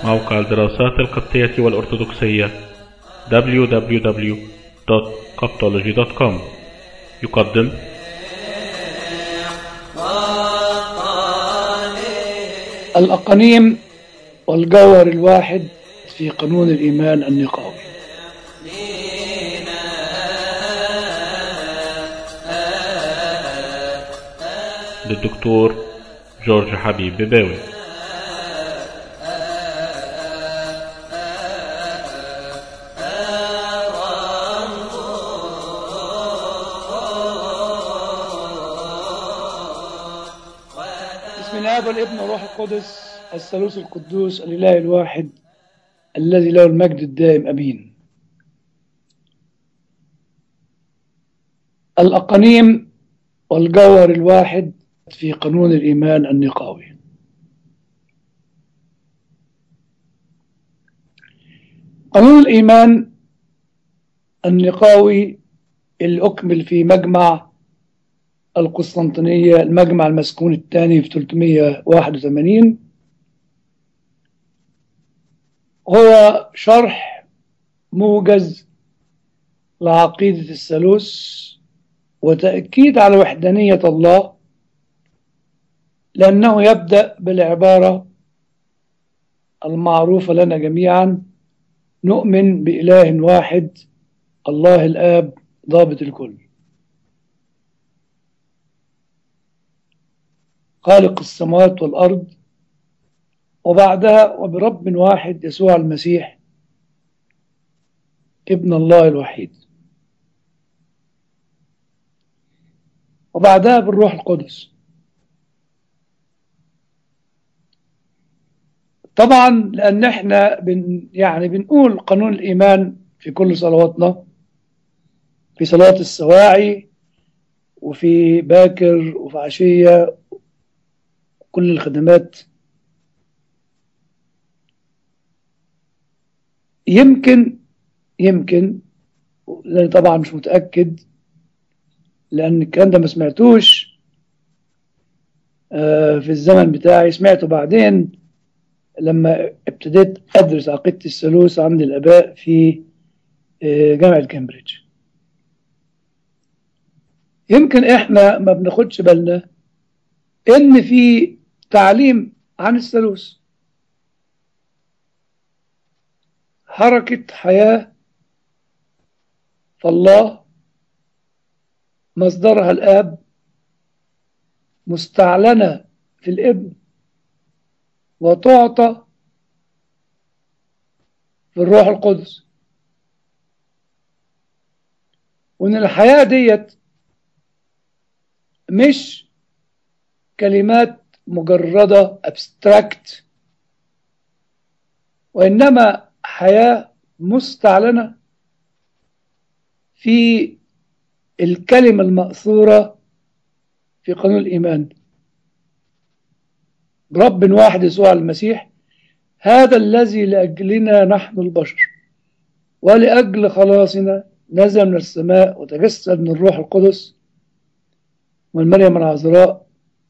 موقع الدراسات القبطية والأرثوذكسية www.coptology.com يقدم الأقانيم والجوهر الواحد في قانون الإيمان النقاوي للدكتور جورج حبيب بباوي بسم الله والابن والروح القدس الثالوث القدوس الإله الواحد الذي له المجد الدائم أمين الأقانيم والجوهر الواحد في قانون الإيمان النقاوي قانون الإيمان النقاوي اللي أكمل في مجمع القسطنطينية المجمع المسكون الثاني في 381 هو شرح موجز لعقيدة الثالوث وتأكيد على وحدانية الله لأنه يبدأ بالعبارة المعروفة لنا جميعا نؤمن بإله واحد الله الآب ضابط الكل خالق السماوات والأرض وبعدها وبرب واحد يسوع المسيح ابن الله الوحيد وبعدها بالروح القدس طبعا لأن احنا بن يعني بنقول قانون الإيمان في كل صلواتنا في صلاة السواعي وفي باكر وفي عشية كل الخدمات يمكن يمكن لأن طبعا مش متأكد لأن الكلام ده ما سمعتوش في الزمن بتاعي سمعته بعدين لما ابتديت أدرس عقيدة الثالوث عند الآباء في جامعة كامبريدج يمكن احنا ما بناخدش بالنا ان في تعليم عن الثالوث حركة حياة فالله مصدرها الآب مستعلنة في الابن وتعطى في الروح القدس وإن الحياة ديت مش كلمات مجردة abstract وإنما حياة مستعلنة في الكلمة المأثورة في قانون الإيمان رب واحد يسوع المسيح هذا الذي لأجلنا نحن البشر ولأجل خلاصنا نزل من السماء وتجسد من الروح القدس من مريم العذراء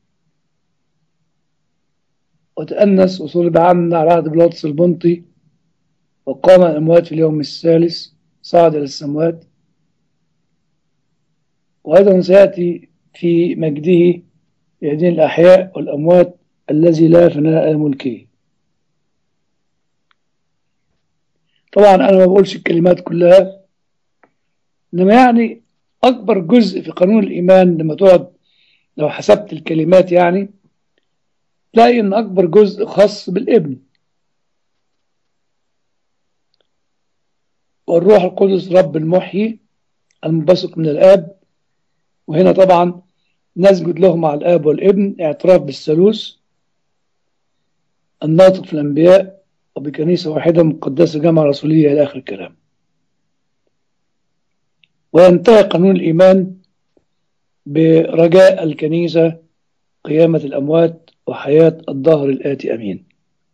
وتأنس وصلب عنا على عهد بلاطس البنطي وقام الأموات في اليوم الثالث صعد إلى السماوات وأيضا سيأتي في مجده يهدين الأحياء والأموات الذي لا فناء ملكه طبعا أنا ما بقولش الكلمات كلها إنما يعني أكبر جزء في قانون الإيمان لما تقعد لو حسبت الكلمات يعني تلاقي إن أكبر جزء خاص بالابن والروح القدس رب المحيي المنبثق من الآب وهنا طبعا نسجد له مع الآب والابن اعتراف بالثالوث الناطق في الأنبياء وبكنيسة واحدة مقدسة جامعة رسولية إلى آخر الكلام وينتهي قانون الإيمان برجاء الكنيسة قيامة الأموات وحياة الظهر الآتي أمين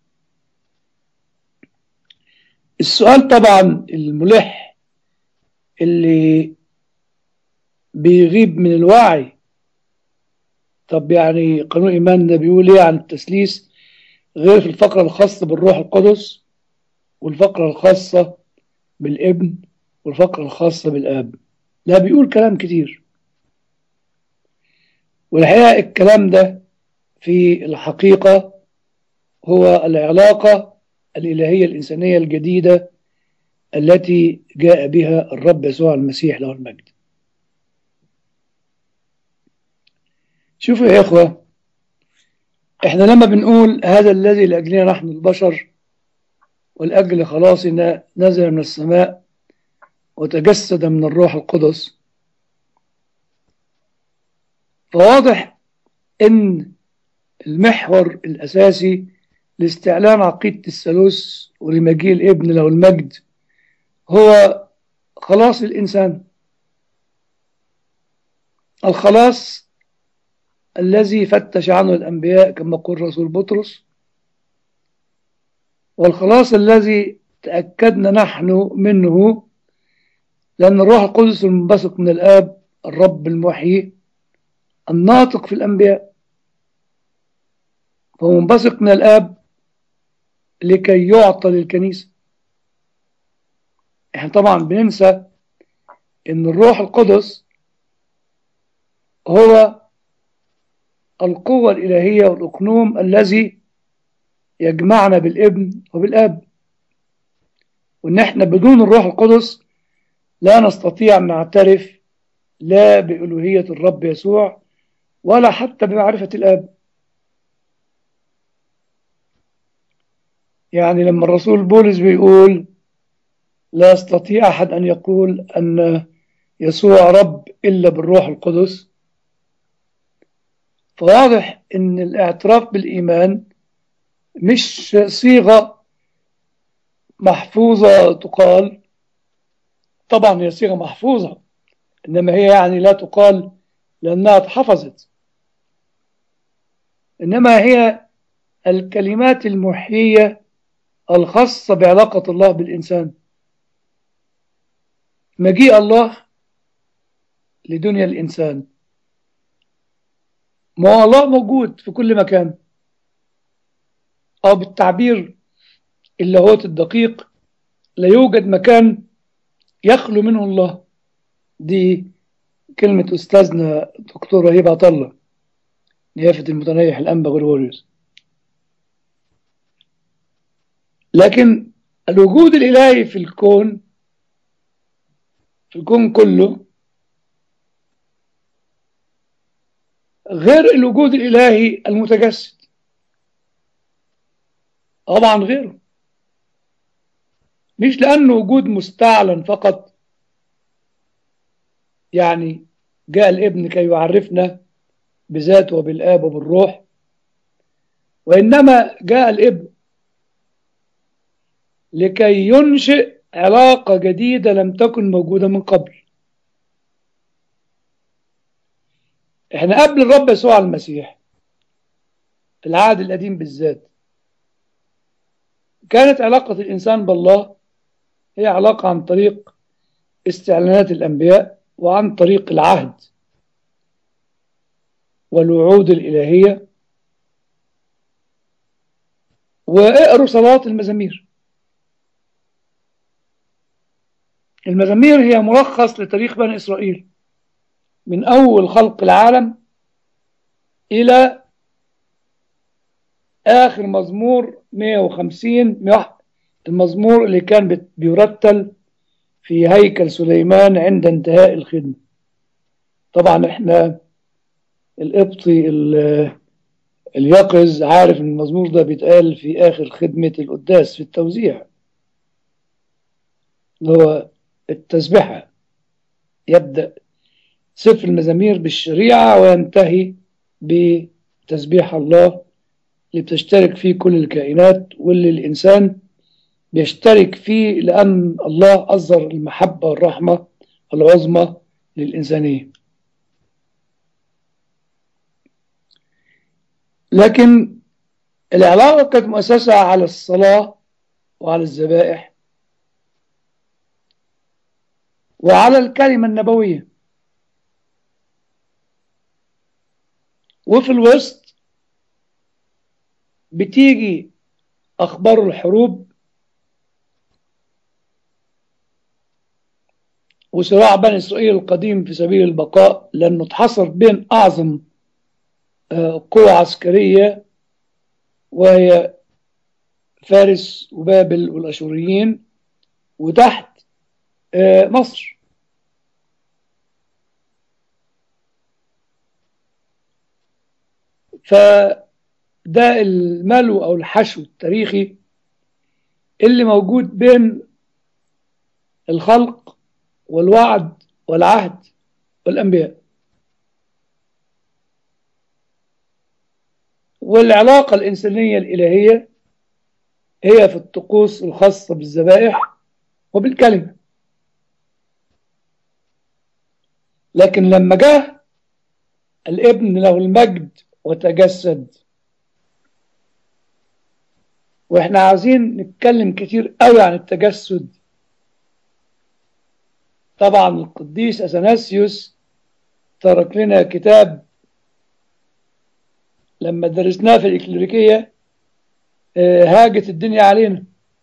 السؤال طبعا الملح اللي بيغيب من الوعي طب يعني قانون الإيمان ده بيقول إيه عن التثليث غير في الفقرة الخاصة بالروح القدس والفقرة الخاصة بالابن والفقرة الخاصة بالآب لا بيقول كلام كتير والحقيقة الكلام ده في الحقيقة هو العلاقة الإلهية الإنسانية الجديدة التي جاء بها الرب يسوع المسيح له المجد شوفوا يا إخوة إحنا لما بنقول هذا الذي لأجلنا نحن البشر والأجل خلاصنا نزل من السماء وتجسد من الروح القدس فواضح إن المحور الأساسي لاستعلان عقيدة الثالوث ولمجيء الابن له المجد هو خلاص الإنسان الخلاص الذي فتش عنه الأنبياء كما قال رسول بطرس والخلاص الذي تأكدنا نحن منه لأن الروح القدس المنبثق من الآب الرب المحيي الناطق في الأنبياء فهو منبثق من الآب لكي يعطى للكنيسة احنا طبعا بننسى ان الروح القدس هو القوة الإلهية والأقنوم الذي يجمعنا بالابن وبالآب وإن احنا بدون الروح القدس لا نستطيع أن نعترف لا بألوهية الرب يسوع ولا حتى بمعرفة الآب يعني لما الرسول بولس بيقول لا يستطيع أحد أن يقول أن يسوع رب إلا بالروح القدس فواضح أن الاعتراف بالإيمان مش صيغة محفوظة تقال طبعا هي صيغة محفوظة إنما هي يعني لا تقال لأنها اتحفظت إنما هي الكلمات المحيية الخاصة بعلاقة الله بالإنسان مجيء الله لدنيا الإنسان ما هو الله موجود في كل مكان أو بالتعبير اللاهوت الدقيق لا يوجد مكان يخلو منه الله دي كلمة أستاذنا دكتور رهيب عطلة نيافة المتنيح الأنبا غريغوريوس لكن الوجود الإلهي في الكون في الكون كله غير الوجود الإلهي المتجسد طبعا غيره مش لأنه وجود مستعلن فقط يعني جاء الابن كي يعرفنا بذاته وبالآب وبالروح وإنما جاء الابن لكي ينشئ علاقة جديدة لم تكن موجودة من قبل احنا قبل الرب يسوع المسيح في العهد القديم بالذات كانت علاقة الإنسان بالله هي علاقة عن طريق استعلانات الأنبياء وعن طريق العهد والوعود الإلهية واقروا صلاة المزامير المزامير هي ملخص لتاريخ بني إسرائيل من أول خلق العالم إلى آخر مزمور 150 المزمور اللي كان بيرتل في هيكل سليمان عند انتهاء الخدمة طبعا احنا القبطي اليقظ عارف ان المزمور ده بيتقال في آخر خدمة القداس في التوزيع اللي هو التسبحة يبدأ سفر المزامير بالشريعة وينتهي بتسبيح الله اللي بتشترك فيه كل الكائنات واللي الإنسان بيشترك فيه لأن الله أظهر المحبة والرحمة العظمى للإنسانية لكن العلاقة كانت مؤسسة على الصلاة وعلى الذبائح وعلى الكلمة النبوية وفي الوسط بتيجي أخبار الحروب وصراع بني إسرائيل القديم في سبيل البقاء لأنه اتحصر بين أعظم قوة عسكرية وهي فارس وبابل والأشوريين وتحت مصر فده الملو أو الحشو التاريخي اللي موجود بين الخلق والوعد والعهد والأنبياء والعلاقة الإنسانية الإلهية هي في الطقوس الخاصة بالذبائح وبالكلمة لكن لما جاء الابن له المجد وتجسد واحنا عايزين نتكلم كتير قوي عن التجسد طبعا القديس اثناسيوس ترك لنا كتاب لما درسناه في الإكليريكية هاجت الدنيا علينا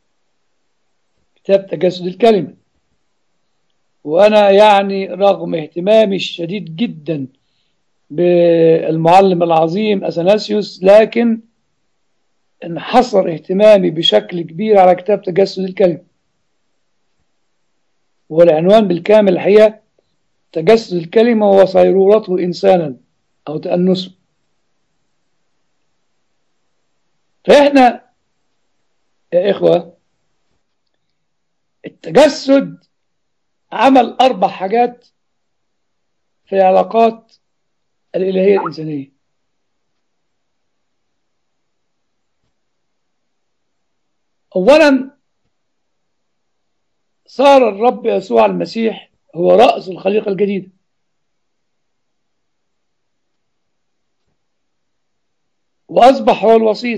كتاب تجسد الكلمة وأنا يعني رغم اهتمامي الشديد جدا بالمعلم العظيم أثناسيوس لكن انحصر اهتمامي بشكل كبير على كتاب تجسد الكلمة والعنوان بالكامل الحقيقة تجسد الكلمة وصيرورته إنسانا أو تأنسه فإحنا يا إخوة التجسد عمل أربع حاجات في العلاقات الإلهية الإنسانية أولا صار الرب يسوع المسيح هو رأس الخليقة الجديدة وأصبح هو الوسيط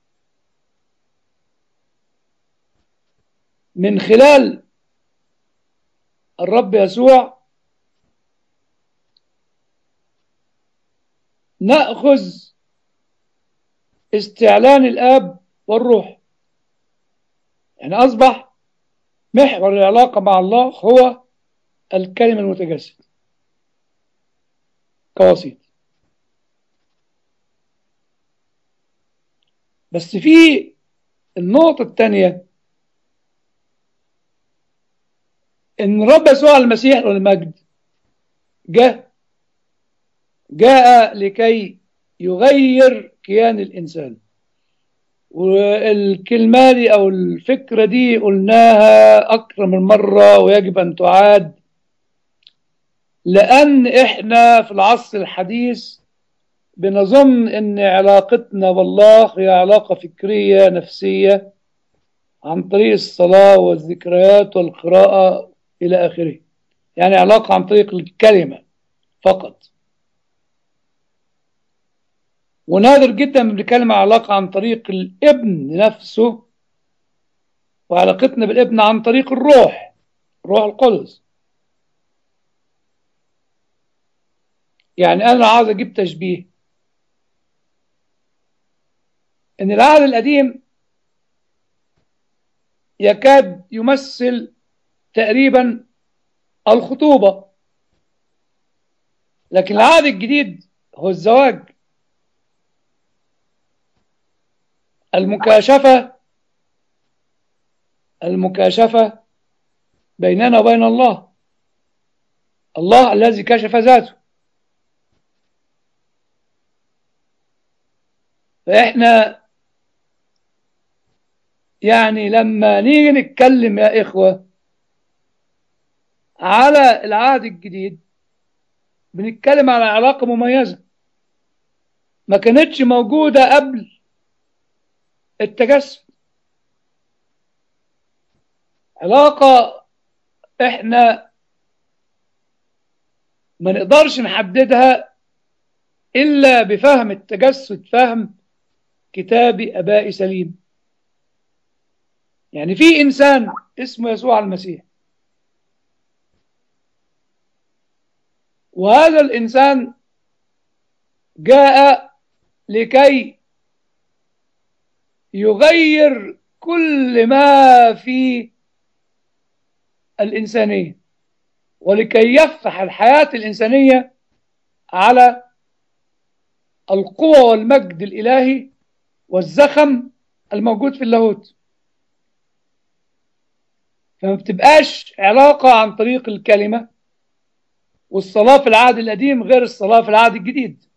من خلال الرب يسوع نأخذ استعلان الآب والروح يعني أصبح محور العلاقة مع الله هو الكلمة المتجسد كوسيط بس في النقطة الثانية ان رب يسوع المسيح والمجد جاء جاء لكي يغير كيان الانسان والكلمه دي او الفكره دي قلناها اكثر من مره ويجب ان تعاد لان احنا في العصر الحديث بنظن ان علاقتنا بالله هي علاقه فكريه نفسيه عن طريق الصلاه والذكريات والقراءه إلى آخره يعني علاقة عن طريق الكلمة فقط ونادر جدا بنتكلم عن علاقة عن طريق الابن نفسه وعلاقتنا بالابن عن طريق الروح الروح القدس يعني أنا عاوز أجيب تشبيه إن العهد القديم يكاد يمثل تقريبا الخطوبة لكن العهد الجديد هو الزواج المكاشفة المكاشفة بيننا وبين الله الله الذي كشف ذاته فإحنا يعني لما نيجي نتكلم يا إخوة على العهد الجديد بنتكلم على علاقة مميزة ما كانتش موجودة قبل التجسد علاقة احنا ما نقدرش نحددها إلا بفهم التجسد فهم كتابي أبائي سليم يعني في إنسان اسمه يسوع المسيح وهذا الإنسان جاء لكي يغير كل ما في الإنسانية ولكي يفتح الحياة الإنسانية على القوة والمجد الإلهي والزخم الموجود في اللاهوت فما بتبقاش علاقة عن طريق الكلمة والصلاة في العهد القديم غير الصلاة في العهد الجديد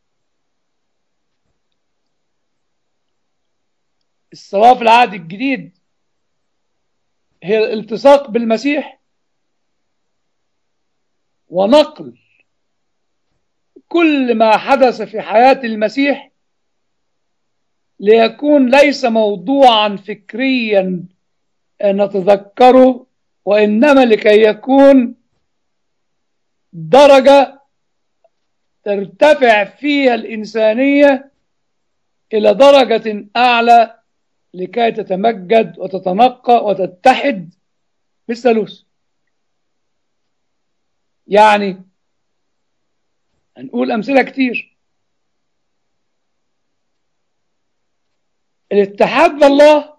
الصلاة في العهد الجديد هي الالتصاق بالمسيح ونقل كل ما حدث في حياة المسيح ليكون ليس موضوعا فكريا نتذكره وإنما لكي يكون درجة ترتفع فيها الإنسانية إلى درجة أعلى لكي تتمجد وتتنقى وتتحد بالثالوث يعني هنقول أمثلة كتير الاتحاد بالله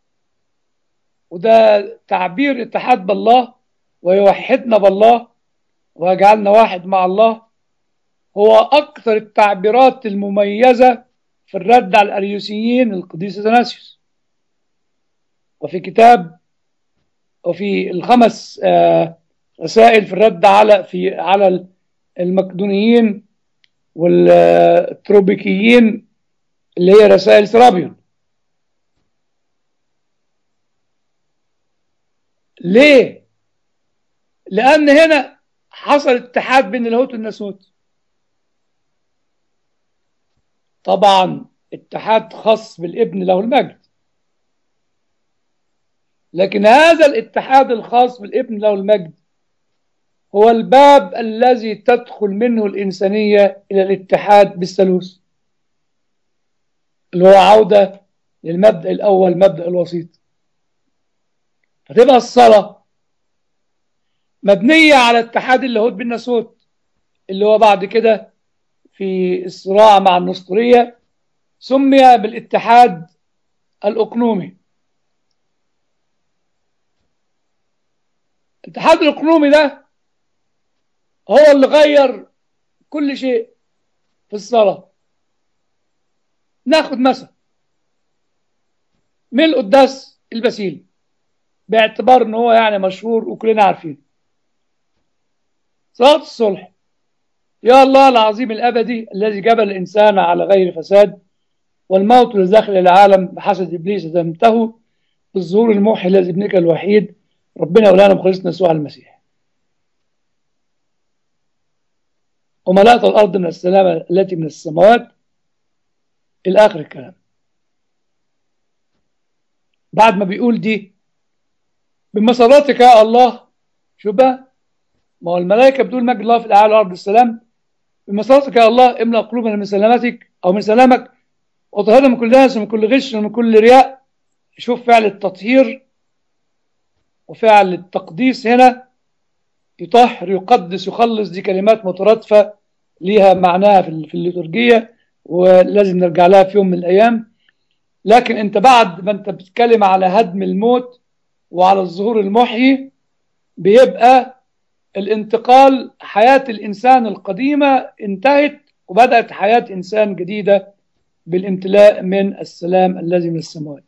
وده تعبير اتحاد بالله ويوحدنا بالله ويجعلنا واحد مع الله هو أكثر التعبيرات المميزة في الرد على الأريوسيين القديس اثناسيوس وفي كتاب وفي الخمس رسائل في الرد على في على المقدونيين والتروبيكيين اللي هي رسائل سرابيون ليه؟ لأن هنا حصل اتحاد بين اللاهوت والناسوت طبعا اتحاد خاص بالابن له المجد لكن هذا الاتحاد الخاص بالابن له المجد هو الباب الذي تدخل منه الإنسانية إلى الاتحاد بالثالوث اللي هو عودة للمبدأ الأول مبدأ الوسيط فتبقى الصلاة مبنية على اتحاد اللاهوت بالناسوت اللي هو بعد كده في الصراع مع النسطورية سمي بالاتحاد الأقنومي الاتحاد الأقنومي ده هو اللي غير كل شيء في الصلاة ناخد مثلا من القداس البسيلي باعتبار ان هو يعني مشهور وكلنا عارفين صلاة الصلح يا الله العظيم الأبدي الذي جبل الإنسان على غير فساد والموت لداخل العالم بحسد إبليس ذمته بالظهور الموحي الذي ابنك الوحيد ربنا ولانا مخلصنا يسوع المسيح وملأت الأرض من السلامة التي من السماوات إلى آخر الكلام بعد ما بيقول دي بمساراتك يا الله شو بقى ما هو الملائكة بتقول مجد الله في الأعلى والأرض السلام بمساراتك يا الله املأ قلوبنا من سلامتك أو من سلامك وطهرنا من كل دنس ومن كل غش ومن كل رياء شوف فعل التطهير وفعل التقديس هنا يطهر يقدس يخلص دي كلمات مترادفة ليها معناها في في الليتورجية ولازم نرجع لها في يوم من الأيام لكن أنت بعد ما أنت بتتكلم على هدم الموت وعلى الظهور المحيي بيبقى الانتقال حياة الإنسان القديمة انتهت وبدأت حياة إنسان جديدة بالامتلاء من السلام الذي من السماوات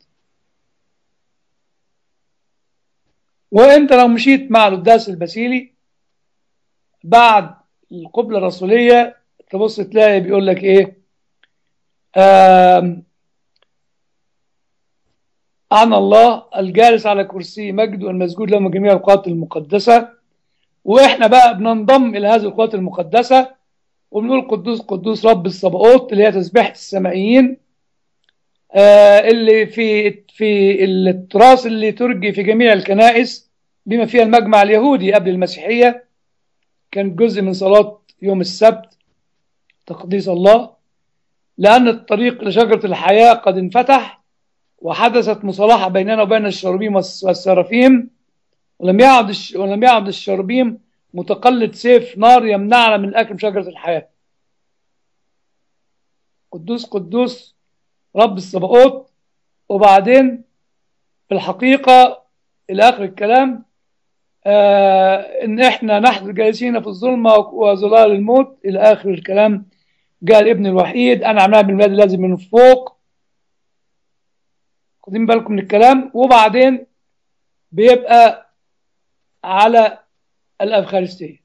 وانت لو مشيت مع القداس البسيلي بعد القبلة الرسولية تبص تلاقي بيقول لك ايه عن الله الجالس على كرسي مجد والمسجود له من جميع القوات المقدسة واحنا بقى بننضم الى هذه القوات المقدسة وبنقول قدوس قدوس رب الصباؤوت اللي هي تسبيحة السمائيين آه اللي في في التراث اللي ترجي في جميع الكنائس بما فيها المجمع اليهودي قبل المسيحية كان جزء من صلاة يوم السبت تقديس الله لأن الطريق لشجرة الحياة قد انفتح وحدثت مصالحة بيننا وبين الشربيم والسرافيم ولم يعد ولم يعد الشربيم متقلد سيف نار يمنعنا من أكل شجرة الحياة قدوس قدوس رب الصباؤوت وبعدين في الحقيقة إلى آخر الكلام آه إن إحنا نحن جالسين في الظلمة وظلال الموت إلى آخر الكلام قال ابن الوحيد أنا عملها بالميلاد الذي من فوق خدين بالكم من الكلام وبعدين بيبقى على الأفخارستية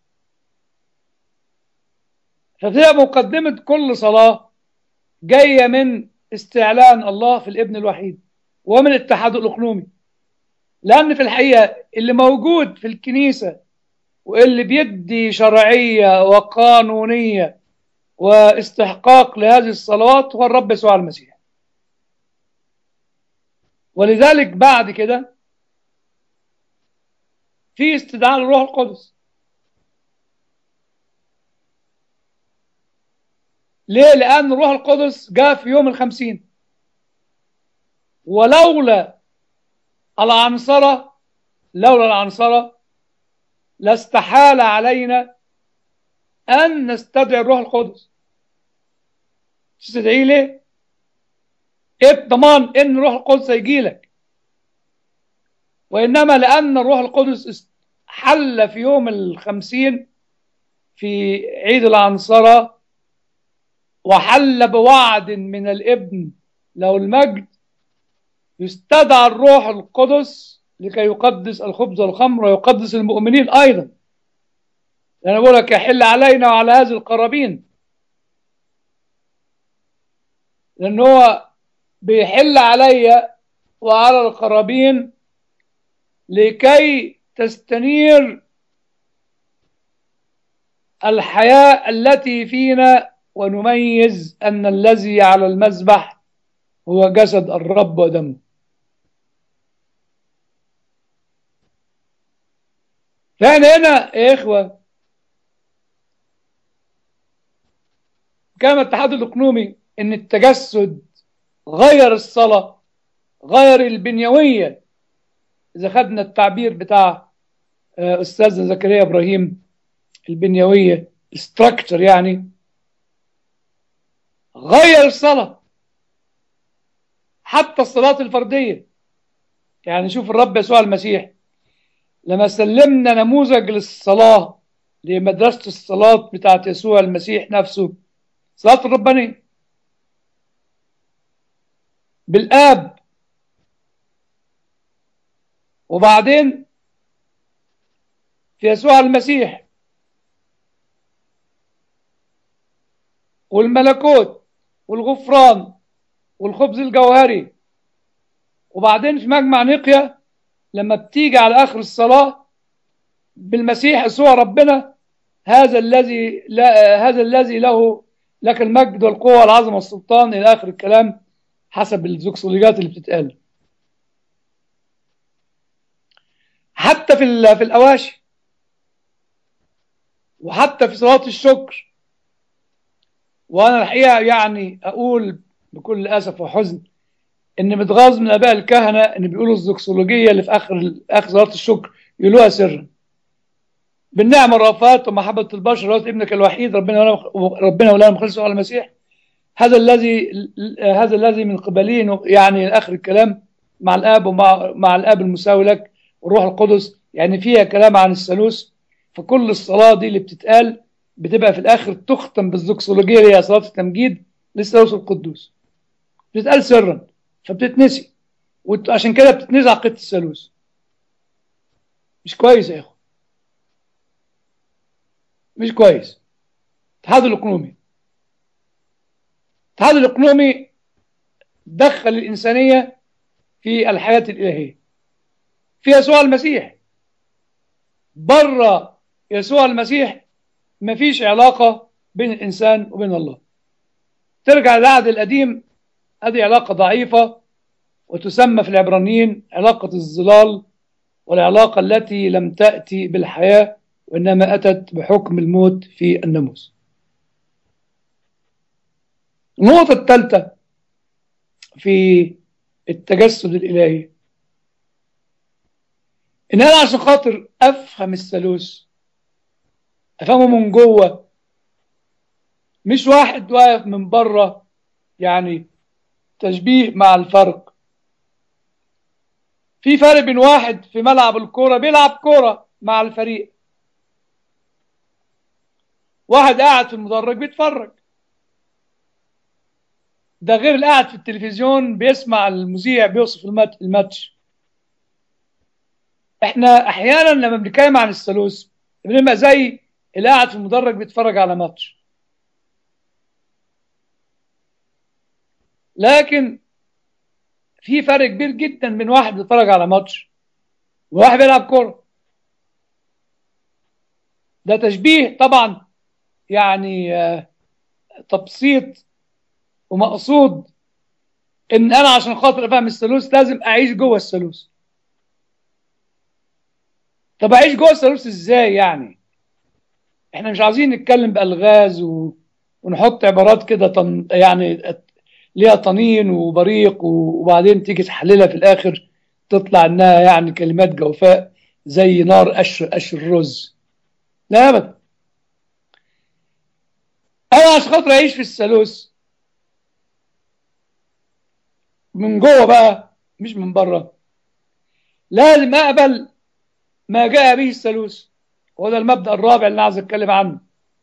فتبقى مقدمة كل صلاة جاية من استعلان الله في الابن الوحيد ومن الاتحاد الإقلومي لأن في الحقيقة اللي موجود في الكنيسة واللي بيدي شرعية وقانونية واستحقاق لهذه الصلوات هو الرب يسوع المسيح ولذلك بعد كده في استدعاء للروح القدس ليه؟ لأن الروح القدس جاء في يوم الخمسين ولولا العنصرة لولا العنصرة لاستحال علينا أن نستدعي الروح القدس تستدعيه ليه؟ ايه الضمان ان الروح القدس هيجي لك وانما لان الروح القدس حل في يوم الخمسين في عيد العنصرة وحل بوعد من الابن له المجد يستدعى الروح القدس لكي يقدس الخبز والخمر ويقدس المؤمنين ايضا لأن بقول لك يحل علينا وعلى هذه القرابين لأن هو بيحل علي وعلى القرابين لكي تستنير الحياة التي فينا ونميز أن الذي على المذبح هو جسد الرب ودمه فأنا هنا يا إخوة كان الاتحاد الإقليمي إن التجسد غير الصلاة غير البنيوية إذا خدنا التعبير بتاع أستاذنا زكريا إبراهيم البنيوية structure يعني غير الصلاة حتى الصلاة الفردية يعني شوف الرب يسوع المسيح لما سلمنا نموذج للصلاة لمدرسة الصلاة بتاعت يسوع المسيح نفسه صلاة الربانية بالآب وبعدين في يسوع المسيح والملكوت والغفران والخبز الجوهري وبعدين في مجمع نقيا لما بتيجي على آخر الصلاة بالمسيح يسوع ربنا هذا الذي لا هذا الذي له لك المجد والقوة والعظمة والسلطان إلى آخر الكلام حسب الزوكسولوجات اللي بتتقال حتى في في الأواشي وحتى في صلاة الشكر وأنا الحقيقة يعني أقول بكل أسف وحزن إن متغاظ من آباء الكهنة إن بيقولوا الزوكسولوجية اللي في آخر آخر صلاة الشكر يقولوها سرا بالنعمة والرأفات ومحبة البشر رأس ابنك الوحيد ربنا ربنا ولا مخلص على المسيح هذا الذي هذا الذي من قبلين يعني اخر الكلام مع الاب ومع مع الاب المساوي لك والروح القدس يعني فيها كلام عن الثالوث فكل الصلاه دي اللي بتتقال بتبقى في الاخر تختم بالزوكسولوجيه اللي هي صلاه التمجيد للثالوث القدوس بتتقال سرا فبتتنسي وعشان كده بتتنزع عقيده الثالوث مش كويس يا اخو مش كويس الاتحاد الاقليمي الاتحاد الاقليمي دخل الإنسانية في الحياة الإلهية في يسوع المسيح بره يسوع المسيح مفيش علاقة بين الإنسان وبين الله ترجع للعهد القديم هذه علاقة ضعيفة وتسمى في العبرانيين علاقة الظلال والعلاقة التي لم تأتي بالحياة وإنما أتت بحكم الموت في الناموس النقطة الثالثة في التجسد الإلهي إن أنا عشان خاطر أفهم الثالوث أفهمه من جوه مش واحد واقف من بره يعني تشبيه مع الفرق في فرق بين واحد في ملعب الكوره بيلعب كوره مع الفريق واحد قاعد في المدرج بيتفرج ده غير اللي قاعد في التلفزيون بيسمع المذيع بيوصف المات- الماتش احنا احيانا لما بنتكلم عن الثالوث بنبقى زي اللي قاعد في المدرج بيتفرج على ماتش لكن في فرق كبير جدا بين واحد بيتفرج على ماتش وواحد بيلعب كوره ده تشبيه طبعا يعني آه، تبسيط ومقصود ان انا عشان خاطر افهم الثالوث لازم اعيش جوه الثالوث طب اعيش جوه الثالوث ازاي يعني احنا مش عايزين نتكلم بالغاز و... ونحط عبارات كده طن... يعني ليها طنين وبريق وبعدين تيجي تحللها في الاخر تطلع انها يعني كلمات جوفاء زي نار قش قش الرز لا ابدا انا عشان خاطر اعيش في الثالوث من جوه بقى مش من بره لازم اقبل ما جاء به الثالوث وده المبدا الرابع اللي عايز اتكلم عنه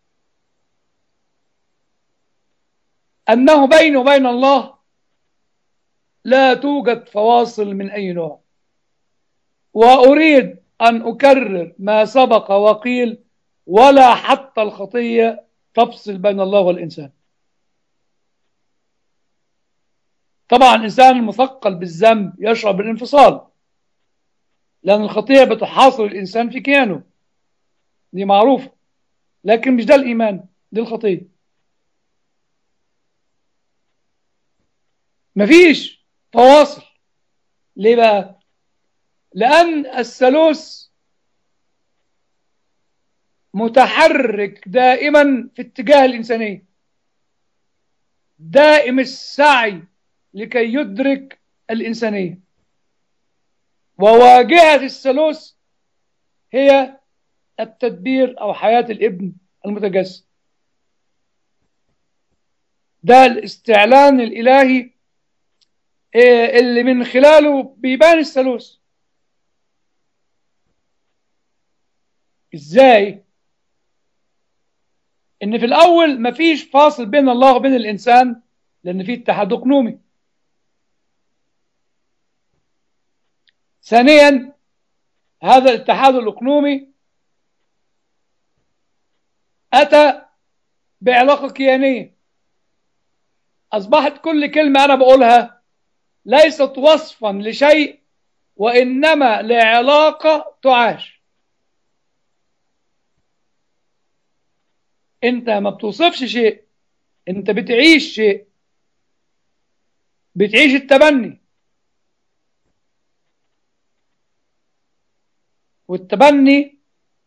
انه بيني وبين الله لا توجد فواصل من اي نوع واريد ان اكرر ما سبق وقيل ولا حتى الخطيه تفصل بين الله والانسان طبعا الانسان المثقل بالذنب يشعر بالانفصال لان الخطيه بتحاصر الانسان في كيانه دي معروفه لكن مش ده الايمان دي الخطيه مفيش فواصل ليه بقى لان الثالوث متحرك دائما في اتجاه الانسانيه دائم السعي لكي يدرك الانسانيه وواجهه الثالوث هي التدبير او حياه الابن المتجسد ده الاستعلان الالهي اللي من خلاله بيبان الثالوث ازاي ان في الاول مفيش فاصل بين الله وبين الانسان لان في اتحاد اقنومي ثانيا هذا الاتحاد الاقنومي اتى بعلاقه كيانيه اصبحت كل كلمه انا بقولها ليست وصفا لشيء وانما لعلاقه تعاش انت ما بتوصفش شيء انت بتعيش شيء بتعيش التبني والتبني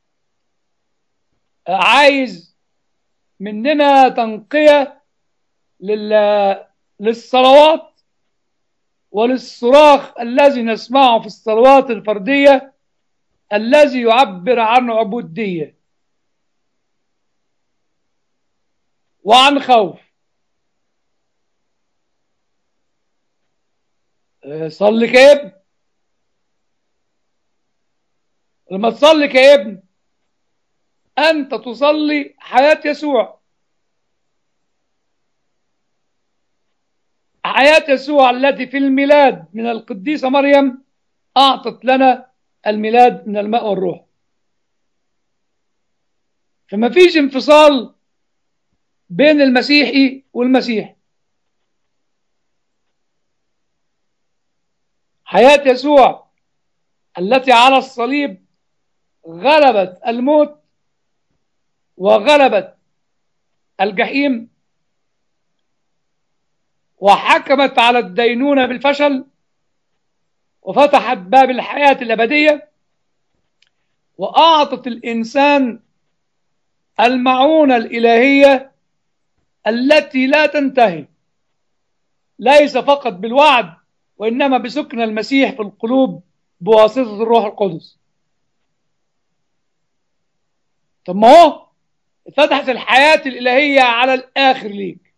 عايز مننا تنقية لل... للصلوات وللصراخ الذي نسمعه في الصلوات الفردية الذي يعبر عن عبودية وعن خوف صلي كابن لما تصلي كابن أنت تصلي حياة يسوع حياة يسوع التي في الميلاد من القديسة مريم أعطت لنا الميلاد من الماء والروح فما فيش انفصال بين المسيحي والمسيح حياة يسوع التي على الصليب غلبت الموت وغلبت الجحيم وحكمت على الدينونة بالفشل وفتحت باب الحياة الأبدية وأعطت الإنسان المعونة الإلهية التي لا تنتهي ليس فقط بالوعد وإنما بسكن المسيح في القلوب بواسطة الروح القدس طب ما هو اتفتحت الحياة الإلهية على الآخر ليك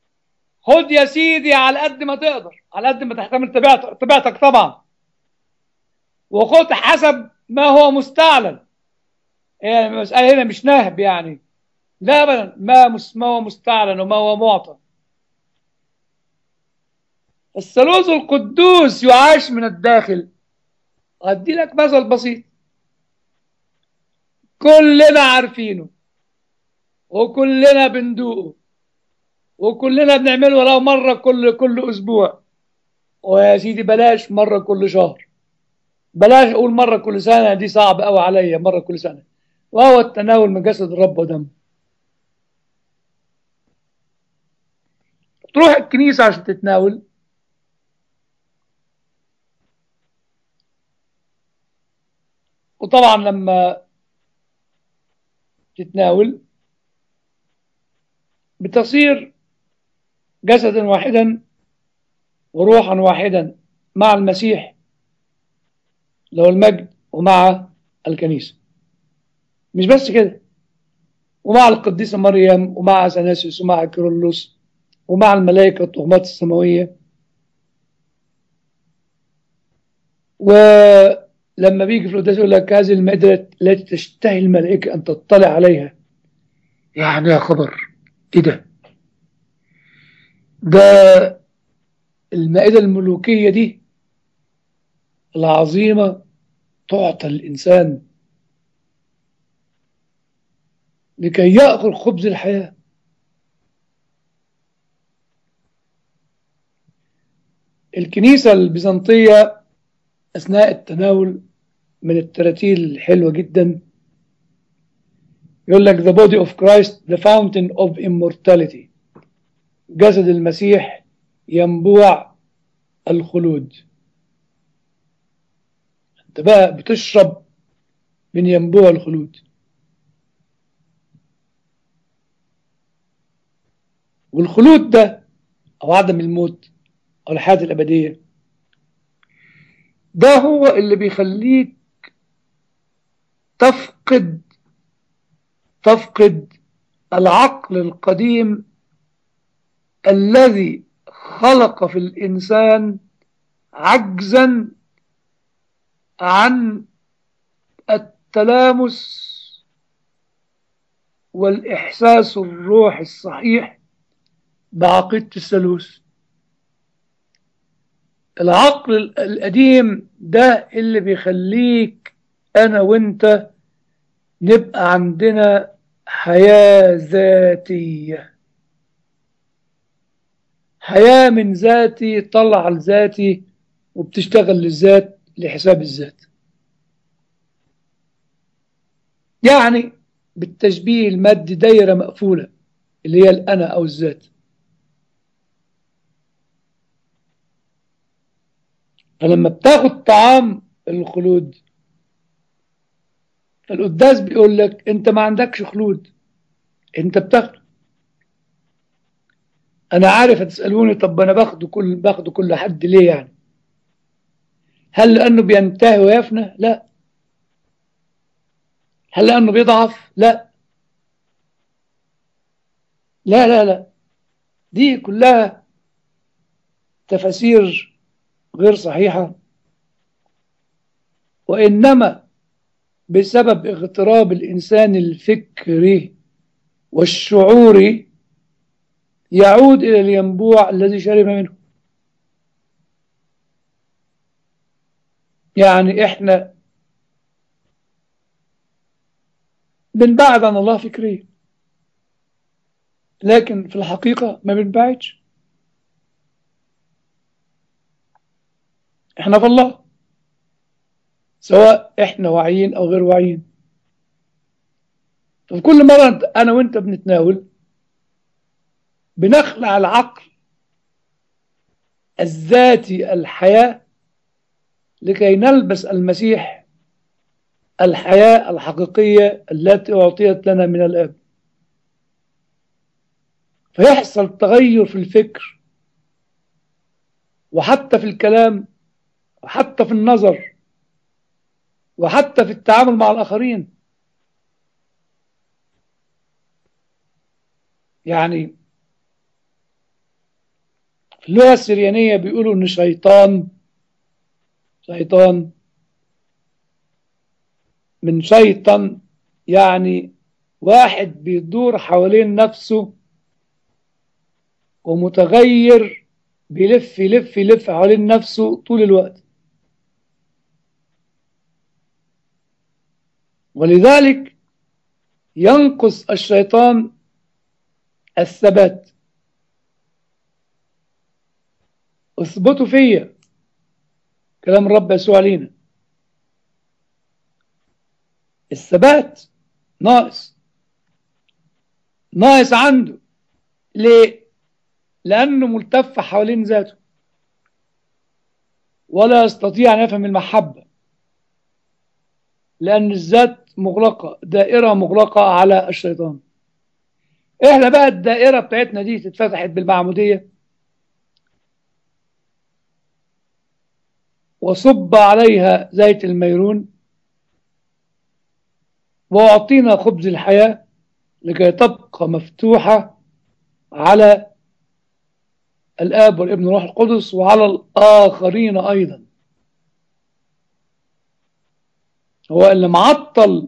خد يا سيدي على قد ما تقدر على قد ما تحتمل طبيعتك طبيعتك طبعا وخذ حسب ما هو مستعلن يعني المسألة هنا مش نهب يعني لا أبدا ما مس- ما هو مستعلن وما هو معطى الثالوث القدوس يعاش من الداخل أدي لك مثل بسيط كلنا عارفينه وكلنا بندوقه وكلنا بنعمله ولو مرة كل كل أسبوع ويا سيدي بلاش مرة كل شهر بلاش أقول مرة كل سنة دي صعب أوي عليا مرة كل سنة وهو التناول من جسد الرب ودمه تروح الكنيسة عشان تتناول وطبعا لما تتناول بتصير جسدا واحدا وروحا واحدا مع المسيح له المجد ومع الكنيسة مش بس كده ومع القديسة مريم ومع أثناسيوس ومع كيرلس ومع الملائكة الطغمات السماوية ولما بيجي في القداس يقول لك هذه المائدة التي تشتهي الملائكة أن تطلع عليها يعني يا خبر إيه ده؟ ده المائدة الملوكية دي العظيمة تعطى الإنسان لكي يأكل خبز الحياة الكنيسة البيزنطية أثناء التناول من التراتيل الحلوة جدا يقول لك the body of Christ the fountain of immortality جسد المسيح ينبوع الخلود انت بقى بتشرب من ينبوع الخلود والخلود ده او عدم الموت او الحياة الابدية ده هو اللي بيخليك تفقد تفقد العقل القديم الذي خلق في الإنسان عجزا عن التلامس والإحساس الروحي الصحيح بعقيدة الثالوث العقل القديم ده اللي بيخليك أنا وأنت نبقى عندنا حياة ذاتية حياة من ذاتي طلع لذاتي وبتشتغل للذات لحساب الذات يعني بالتشبيه المادي دايرة مقفولة اللي هي الأنا أو الذات فلما بتاخد طعام الخلود فالقداس بيقول لك انت ما عندكش خلود انت بتاخده انا عارف هتسالوني طب انا باخده كل باخده كل حد ليه يعني هل لانه بينتهي ويفنى لا هل لانه بيضعف لا لا لا لا دي كلها تفاسير غير صحيحة وإنما بسبب اغتراب الإنسان الفكري والشعوري يعود إلى الينبوع الذي شرب منه يعني إحنا بنبعد عن الله فكريا لكن في الحقيقة ما بنبعدش احنا في الله سواء احنا واعيين او غير واعيين ففي كل مرة انا وانت بنتناول بنخلع العقل الذاتي الحياة لكي نلبس المسيح الحياة الحقيقية التي أعطيت لنا من الآب فيحصل تغير في الفكر وحتى في الكلام وحتى في النظر وحتى في التعامل مع الآخرين يعني في اللغة السريانية بيقولوا إن شيطان شيطان من شيطان يعني واحد بيدور حوالين نفسه ومتغير بيلف يلف يلف حوالين نفسه طول الوقت ولذلك ينقص الشيطان الثبات اثبتوا فيا كلام الرب يسوع لينا الثبات ناقص ناقص عنده ليه لانه ملتف حوالين ذاته ولا يستطيع ان يفهم المحبه لان الذات مغلقه دائره مغلقه على الشيطان احنا بقى الدائره بتاعتنا دي اتفتحت بالمعموديه وصب عليها زيت الميرون وأعطينا خبز الحياة لكي تبقى مفتوحة على الآب والابن والروح القدس وعلى الآخرين أيضا هو اللي معطل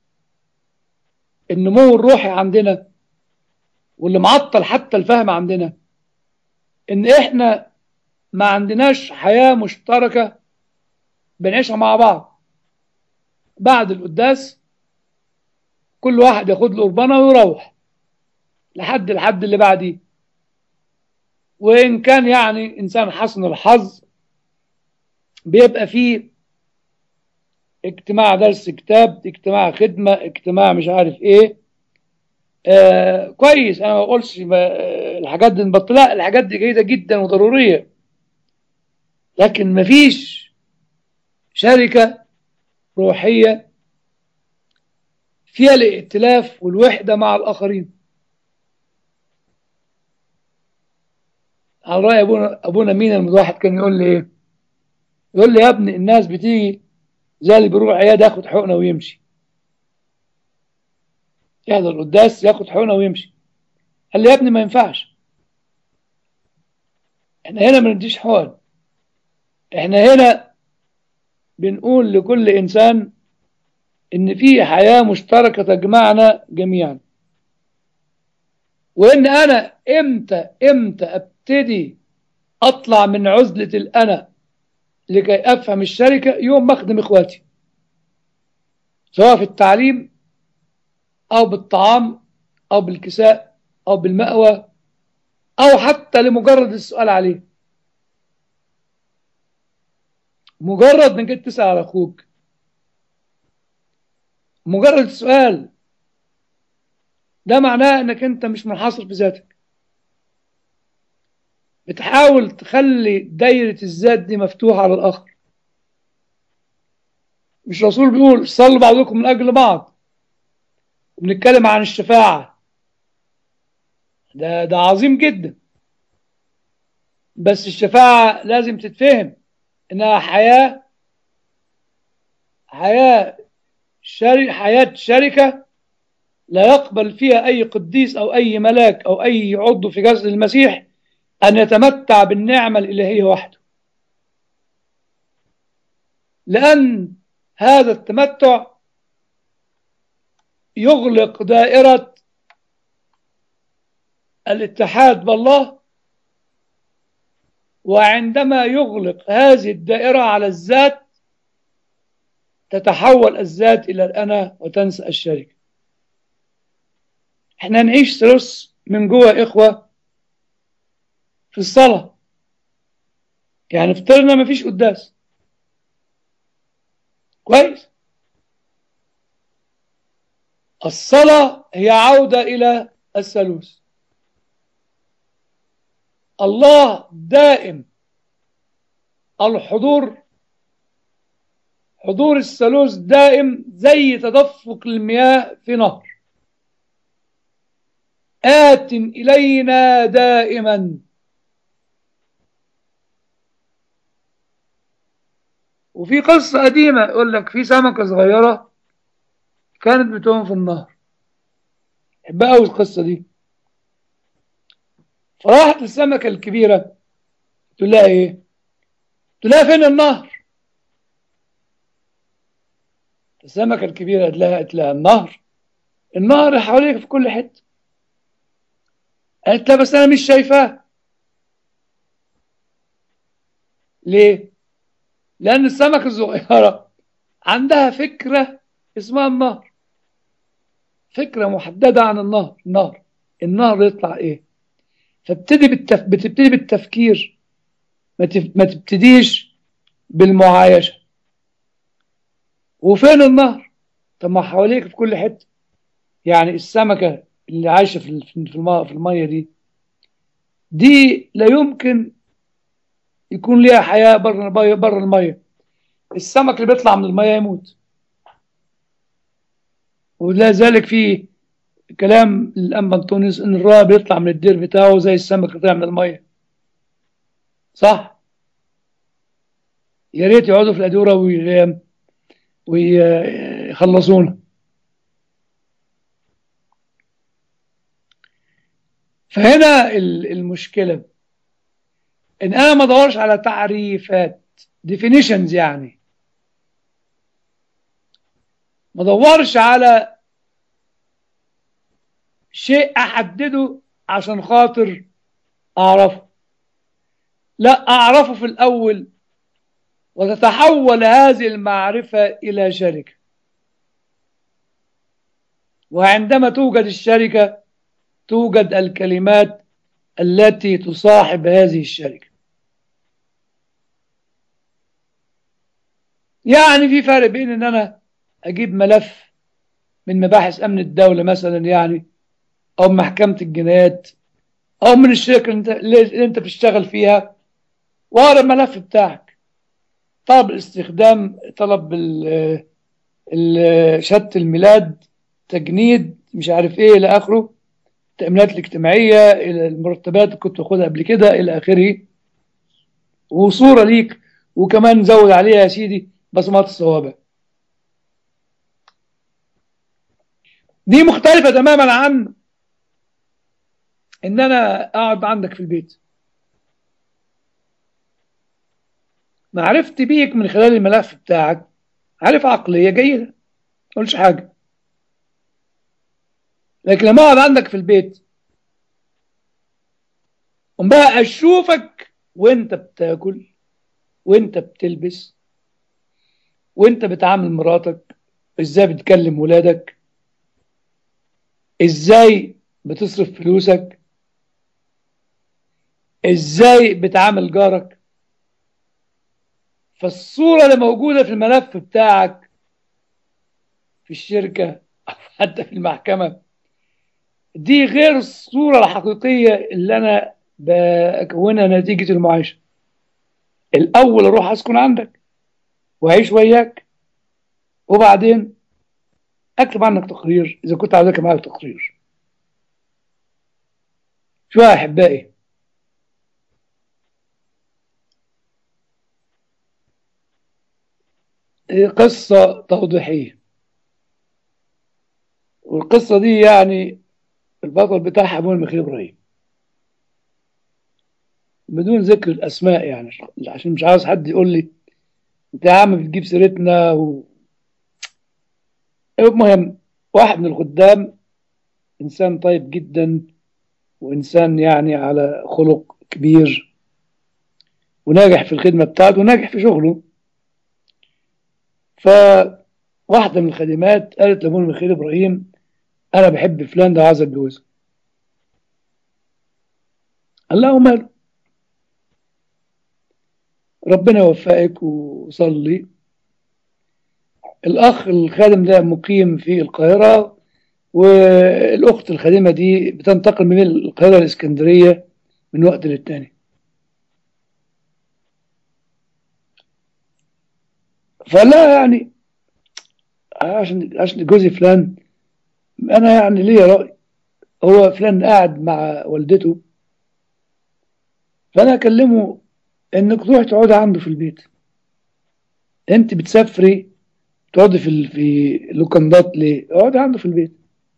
النمو الروحي عندنا واللي معطل حتى الفهم عندنا ان احنا ما عندناش حياة مشتركة بنعيشها مع بعض بعد القداس كل واحد ياخد له قربانه ويروح لحد الحد اللي بعديه وان كان يعني انسان حسن الحظ بيبقى فيه اجتماع درس كتاب اجتماع خدمة اجتماع مش عارف ايه آه كويس انا ما بقولش الحاجات دي نبطل لا الحاجات دي جيدة جدا وضرورية لكن مفيش شركة روحية فيها الائتلاف والوحدة مع الآخرين على رأي أبونا, أبونا مين المتوحد كان يقول لي إيه يقول لي يا ابني الناس بتيجي زي اللي بيروح عيادة ياخد حقنة ويمشي يحضر القداس ياخد حقنة ويمشي قال لي يا ابني ما ينفعش احنا هنا ما نديش حقن احنا هنا بنقول لكل انسان ان في حياة مشتركة تجمعنا جميعا وان انا امتى امتى ابتدي اطلع من عزلة الانا لكي افهم الشركة يوم ما اخدم اخواتي سواء في التعليم او بالطعام او بالكساء او بالمأوى او حتى لمجرد السؤال عليه مجرد انك تسأل على اخوك مجرد سؤال ده معناه انك انت مش منحصر في ذاتك بتحاول تخلي دايرة الذات دي مفتوحة على الآخر مش الرسول بيقول صلوا بعضكم من أجل بعض وبنتكلم عن الشفاعة ده ده عظيم جدا بس الشفاعة لازم تتفهم إنها حياة حياة شري حياة شركة لا يقبل فيها أي قديس أو أي ملاك أو أي عضو في جسد المسيح أن يتمتع بالنعمة الإلهية وحده لأن هذا التمتع يغلق دائرة الاتحاد بالله وعندما يغلق هذه الدائرة على الذات تتحول الذات إلى الأنا وتنسى الشركة احنا نعيش ثلث من جوه إخوة في الصلاة يعني افترضنا ما فيش قداس كويس الصلاة هي عودة إلى الثالوث الله دائم الحضور حضور الثالوث دائم زي تدفق المياه في نهر آت إلينا دائما وفي قصة قديمة يقول لك في سمكة صغيرة كانت بتقوم في النهر بحبها قوي القصة دي فراحت السمكة الكبيرة تقول لها ايه تقول لها فين النهر السمكة الكبيرة قالت لها قالت لها النهر النهر حواليك في كل حتة قالت لها بس أنا مش شايفاه ليه؟ لأن السمكة الصغيرة عندها فكرة اسمها النهر فكرة محددة عن النهر النهر النهر يطلع إيه؟ فابتدي بالتف... بتبتدي بالتفكير ما, تف... ما تبتديش بالمعايشة وفين النهر؟ طب ما حواليك في كل حتة يعني السمكة اللي عايشة في ال- في الماء في المية دي دي لا يمكن يكون ليها حياة بره المية بره المية السمك اللي بيطلع من المية يموت ولا ذلك في كلام الأنبا أنطونيوس إن الراء بيطلع من الدير بتاعه زي السمك اللي طلع من المية صح يا ريت يقعدوا في الأدورة وي- ويخلصونا فهنا ال- المشكلة إن أنا ما أدورش على تعريفات definitions يعني ما أدورش على شيء أحدده عشان خاطر أعرفه لا أعرفه في الأول وتتحول هذه المعرفة إلى شركة وعندما توجد الشركة توجد الكلمات التي تصاحب هذه الشركة يعني في فرق بين ان انا اجيب ملف من مباحث امن الدولة مثلا يعني او من محكمة الجنايات او من الشركة اللي انت, اللي انت بتشتغل فيها واقرا الملف بتاعك طلب الاستخدام طلب ال- ال- شهادة الميلاد تجنيد مش عارف ايه الى اخره التأمينات الاجتماعية إلى المرتبات اللي كنت باخدها قبل كده إلى آخره وصورة ليك وكمان زود عليها يا سيدي بصمات الصوابع دي مختلفة تماما عن إن أنا أقعد عندك في البيت معرفتي بيك من خلال الملف بتاعك عارف عقلية جيدة ما قلش حاجة لكن لما اقعد عندك في البيت قوم بقى اشوفك وانت بتاكل وانت بتلبس وانت بتعامل مراتك ازاي بتكلم ولادك ازاي بتصرف فلوسك ازاي بتعامل جارك فالصورة اللي موجودة في الملف بتاعك في الشركة أو حتى في المحكمة دي غير الصورة الحقيقية اللي أنا بكونها نتيجة المعايشة الأول أروح أسكن عندك وأعيش وياك وبعدين أكتب عنك تقرير إذا كنت عاوز أكتب عنك تقرير شو يا أحبائي هي قصة توضيحية والقصة دي يعني البطل بتاعها أبو المخيل إبراهيم بدون ذكر الأسماء يعني عشان مش عاوز حد يقول لي أنت يا عم بتجيب سيرتنا و... المهم واحد من الخدام إنسان طيب جدا وإنسان يعني على خلق كبير وناجح في الخدمة بتاعته وناجح في شغله فواحدة من الخادمات قالت لأبو المخيل إبراهيم أنا بحب فلان ده عايز أتجوزه قال لها وماله ربنا يوفقك وصلي الأخ الخادم ده مقيم في القاهرة والأخت الخادمة دي بتنتقل من القاهرة الإسكندرية من وقت للتاني فلا يعني عشان عشان جوزي فلان أنا يعني ليا رأي هو فلان قاعد مع والدته فأنا أكلمه إنك تروح تقعد عنده في البيت أنت بتسافري تقعدي في ال- في لوكندات ليه؟ اقعدي عنده في البيت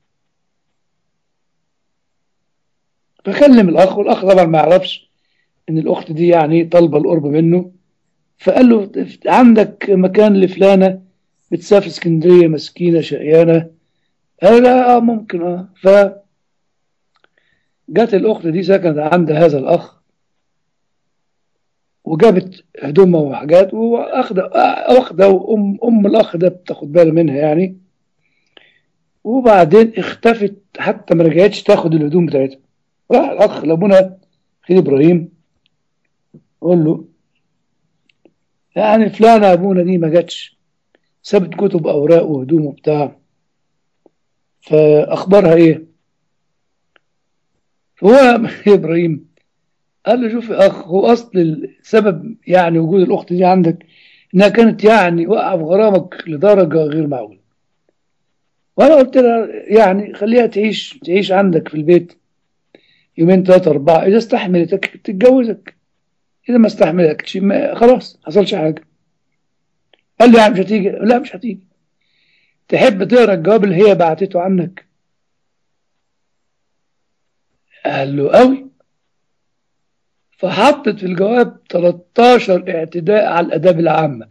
فكلم الأخ والأخ طبعا ما يعرفش إن الأخت دي يعني طالبة القرب منه فقال له عندك مكان لفلانة بتسافر اسكندرية مسكينة شقيانة قال لا آه ممكن اه ف جت الأخت دي سكنت عند هذا الأخ وجابت هدومها وحاجات واخده واخده وام ام الاخ ده بتاخد بالها منها يعني وبعدين اختفت حتى ما رجعتش تاخد الهدوم بتاعتها راح الاخ لابونا خالد ابراهيم قول له يعني فلانة ابونا دي ما جاتش سابت كتب اوراق وهدوم وبتاع فاخبارها ايه فهو ابراهيم قال له شوف يا اخ هو اصل السبب يعني وجود الاخت دي عندك انها كانت يعني واقعه في غرامك لدرجه غير معقوله وانا قلت لها يعني خليها تعيش تعيش عندك في البيت يومين ثلاثه اربعه اذا استحملتك تتجوزك اذا ما استحملتكش خلاص حصلش حاجه قال لي يعني مش هتيجي لا مش هتيجي تحب تقرا الجواب اللي هي بعتته عنك قال له قوي فحطت في الجواب 13 اعتداء على الاداب العامه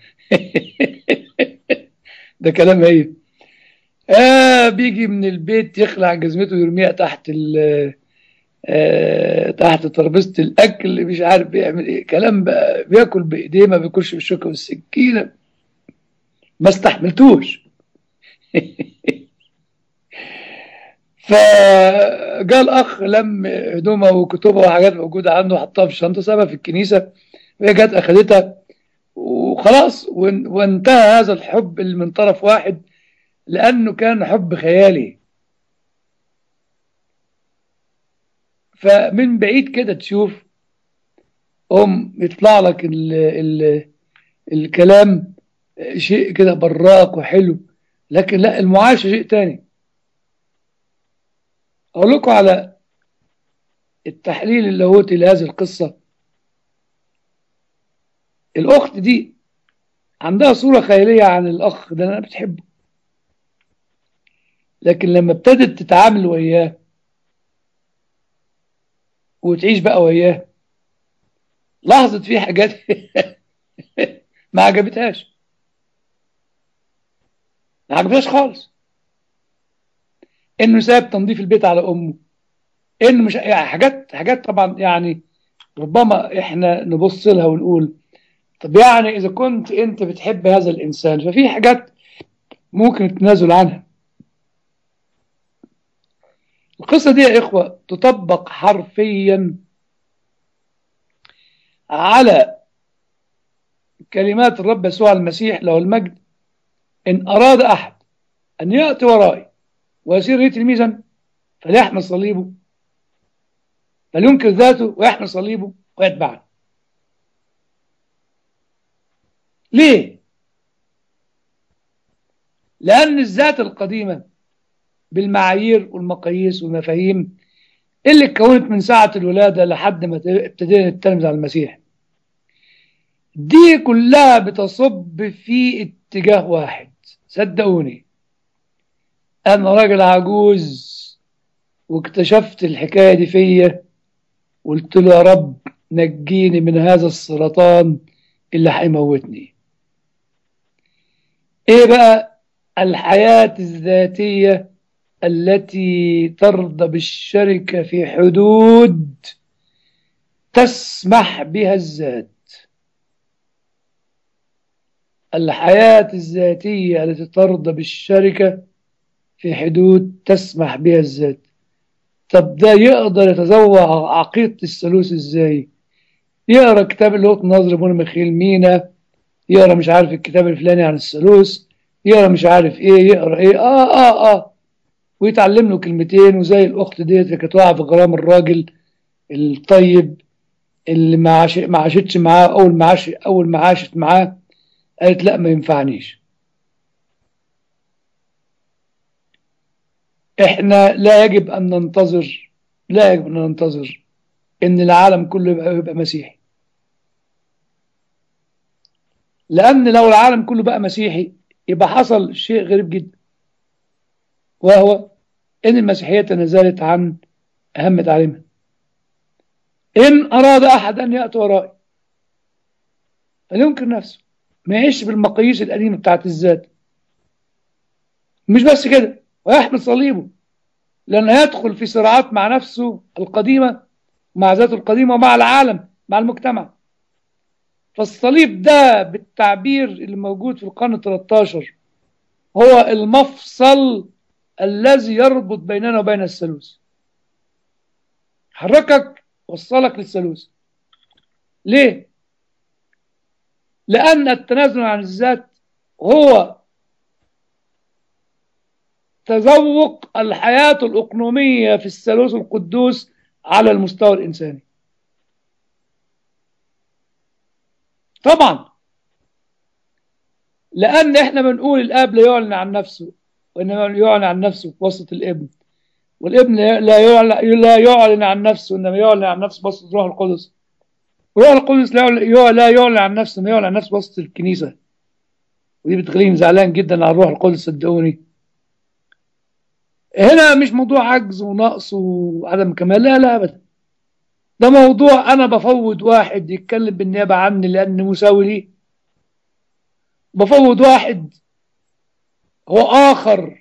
ده كلام ايه آه بيجي من البيت يخلع جزمته ويرميها تحت ال آه تحت ترابيزه الاكل مش عارف بيعمل ايه كلام بقى بياكل بايديه ما بياكلش بالشوكه والسكينه ما استحملتوش فجاء الاخ لم هدومه وكتبه وحاجات موجوده عنده حطها في الشنطه سابها في الكنيسه وهي جت اخذتها وخلاص وانتهى هذا الحب اللي من طرف واحد لانه كان حب خيالي فمن بعيد كده تشوف ام يطلع لك ال ال الكلام شيء كده براق وحلو لكن لا المعاشه شيء تاني أقول لكم على التحليل اللاهوتي لهذه القصة الأخت دي عندها صورة خيالية عن الأخ ده أنا بتحبه لكن لما ابتدت تتعامل وياه وتعيش بقى وياه لاحظت فيه حاجات ما عجبتهاش ما عجبتهاش خالص انه ساب تنظيف البيت على امه انه مش يعني حاجات حاجات طبعا يعني ربما احنا نبص لها ونقول طب يعني اذا كنت انت بتحب هذا الانسان ففي حاجات ممكن التنازل عنها القصه دي يا اخوه تطبق حرفيا على كلمات الرب يسوع المسيح له المجد ان اراد احد ان ياتي ورائي ويصير لي تلميذا فليحمل صليبه فلينكر ذاته ويحمل صليبه ويتبعني ليه لأن الذات القديمة بالمعايير والمقاييس والمفاهيم اللي اتكونت من ساعة الولادة لحد ما ابتدينا نتلمذ على المسيح دي كلها بتصب في اتجاه واحد صدقوني أنا راجل عجوز واكتشفت الحكاية دي فيا قلت له يا رب نجيني من هذا السرطان اللي هيموتني ايه بقى الحياة الذاتية التي ترضى بالشركة في حدود تسمح بها الذات الحياة الذاتية التي ترضى بالشركة في حدود تسمح بها الذات طب ده يقدر يتذوق عقيدة الثالوث ازاي يقرا كتاب اللي هو نظر ابونا ميخيل مينا يقرا مش عارف الكتاب الفلاني عن الثالوث يقرا مش عارف ايه يقرا ايه اه اه اه ويتعلم له كلمتين وزي الاخت ديت اللي كانت واقعه في غرام الراجل الطيب اللي ما عاش ما عاشتش معاه اول ما عاش اول ما عاشت معاه قالت لا ما ينفعنيش احنا لا يجب ان ننتظر لا يجب ان ننتظر ان العالم كله يبقى, يبقى مسيحي لان لو العالم كله بقى مسيحي يبقى حصل شيء غريب جدا وهو ان المسيحيه تنازلت عن اهم تعليمها ان اراد احد ان ياتي ورائي فلينكر نفسه ما يعيش بالمقاييس القديمه بتاعت الذات مش بس كده ويحمل صليبه لأنه يدخل في صراعات مع نفسه القديمة مع ذاته القديمة ومع العالم مع المجتمع فالصليب ده بالتعبير اللي موجود في القرن 13 هو المفصل الذي يربط بيننا وبين الثالوث حركك وصلك للثالوث ليه لأن التنازل عن الذات هو تذوق الحياة الأقنومية في الثالوث القدوس على المستوى الإنساني طبعا لأن احنا بنقول الآب لا يعلن عن نفسه وإنما يعلن عن نفسه في وسط الابن والابن لا يعلن, لا يعلن عن نفسه إنما يعلن عن نفسه بوسط الروح القدس والروح القدس لا يعلن عن نفسه إنما يعلن عن نفسه وسط الكنيسة ودي بتخليني زعلان جدا على الروح القدس صدقوني هنا مش موضوع عجز ونقص وعدم كمال لا لا ابدا ده موضوع انا بفوض واحد يتكلم بالنيابه عني لان مساوي لي بفوض واحد هو اخر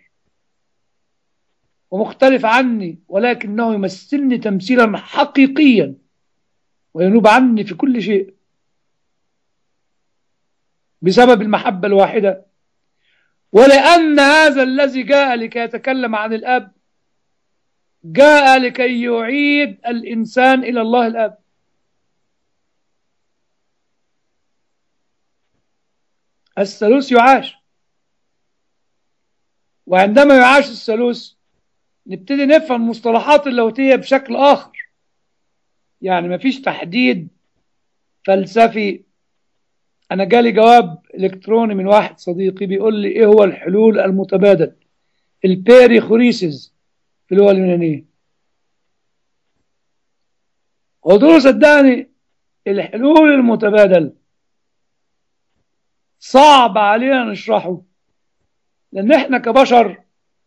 ومختلف عني ولكنه يمثلني تمثيلا حقيقيا وينوب عني في كل شيء بسبب المحبه الواحده ولأن هذا الذي جاء لكي يتكلم عن الأب جاء لكي يعيد الإنسان إلى الله الأب الثالوث يعاش وعندما يعاش الثالوث نبتدي نفهم المصطلحات اللاهوتية بشكل آخر يعني مفيش تحديد فلسفي انا جالي جواب الكتروني من واحد صديقي بيقول لي ايه هو الحلول المتبادل البيريخوريسيس في اللغه اليونانيه قلت له صدقني الحلول المتبادل صعب علينا نشرحه لان احنا كبشر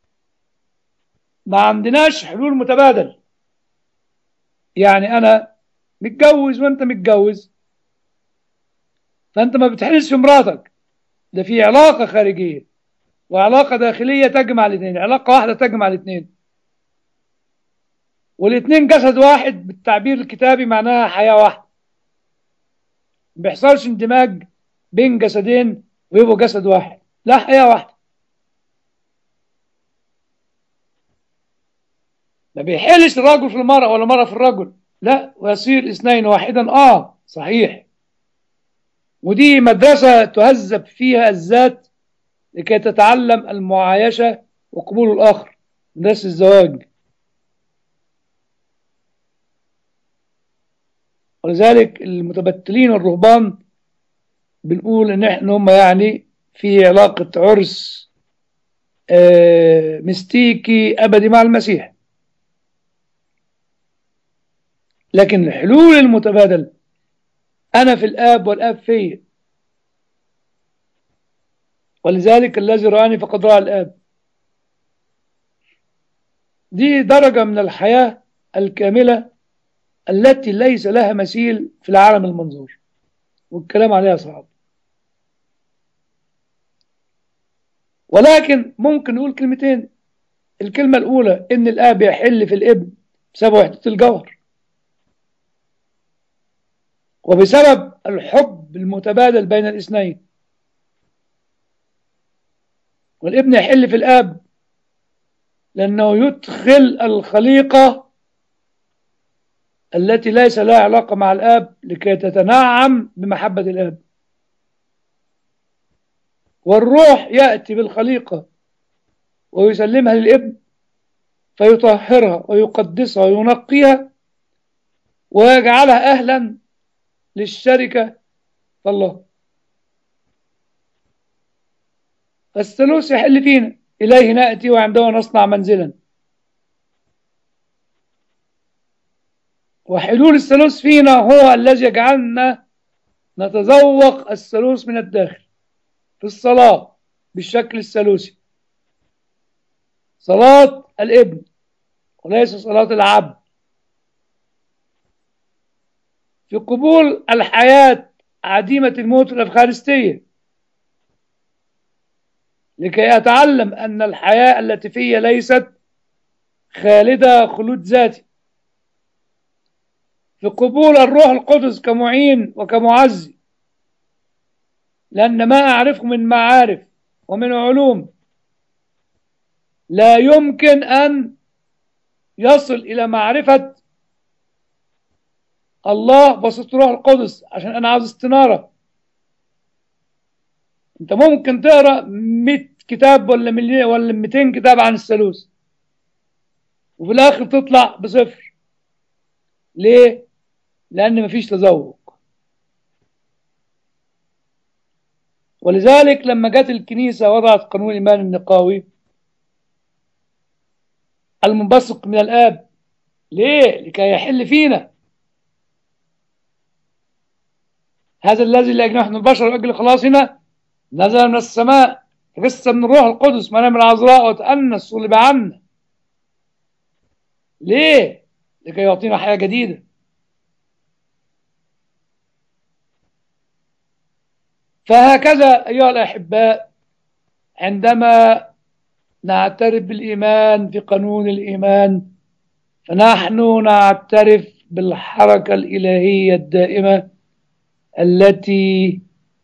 ما عندناش حلول متبادل يعني انا متجوز وانت متجوز فانت ما بتحلش في مراتك ده في علاقة خارجية وعلاقة داخلية تجمع الاثنين علاقة واحدة تجمع الاثنين والاثنين جسد واحد بالتعبير الكتابي معناها حياة واحدة ما بيحصلش اندماج بين جسدين ويبقوا جسد واحد لا حياة واحدة ما بيحلش الرجل في المرأة ولا المرأة في الرجل لا ويصير اثنين واحدا اه صحيح ودي مدرسة تهذب فيها الذات لكي تتعلم المعايشة وقبول الآخر مدرسة الزواج ولذلك المتبتلين الرهبان بنقول ان احنا هم يعني في علاقة عرس آه مستيكي ابدي مع المسيح لكن الحلول المتبادل انا في الاب والاب في ولذلك الذي رآني فقد رأى الاب دي درجة من الحياة الكاملة التي ليس لها مثيل في العالم المنظور والكلام عليها صعب ولكن ممكن نقول كلمتين الكلمة الأولى إن الآب يحل في الابن بسبب وحدة الجوهر وبسبب الحب المتبادل بين الاثنين والابن يحل في الآب لأنه يدخل الخليقة التي ليس لها علاقة مع الآب لكي تتنعم بمحبة الآب والروح يأتي بالخليقة ويسلمها للابن فيطهرها ويقدسها وينقيها ويجعلها أهلا للشركة فالله فالثالوث يحل فينا إليه نأتي وعنده نصنع منزلا وحلول الثالوث فينا هو الذي يجعلنا نتذوق الثالوث من الداخل في الصلاة بالشكل الثالوثي صلاة الابن وليس صلاة العبد في قبول الحياة عديمة الموت الأفخارستية لكي أتعلم أن الحياة التي في ليست خالدة خلود ذاتي في قبول الروح القدس كمعين وكمعزي لأن ما أعرفه من معارف ومن علوم لا يمكن أن يصل إلى معرفة الله بسط روح القدس عشان أنا عاوز استنارة أنت ممكن تقرأ 100 كتاب ولا مليون ولا 200 كتاب عن الثالوث وفي الآخر تطلع بصفر ليه؟ لأن مفيش تذوق ولذلك لما جت الكنيسة وضعت قانون الإيمان النقاوي المنبثق من الآب ليه؟ لكي يحل فينا هذا الذي لأجل نحن البشر وأجل خلاصنا نزل من السماء تجسد من الروح القدس منام العذراء وتأنس صلب عنا ليه؟ لكي يعطينا حياة جديدة فهكذا أيها الأحباء عندما نعترف بالإيمان في قانون الإيمان فنحن نعترف بالحركة الإلهية الدائمة التي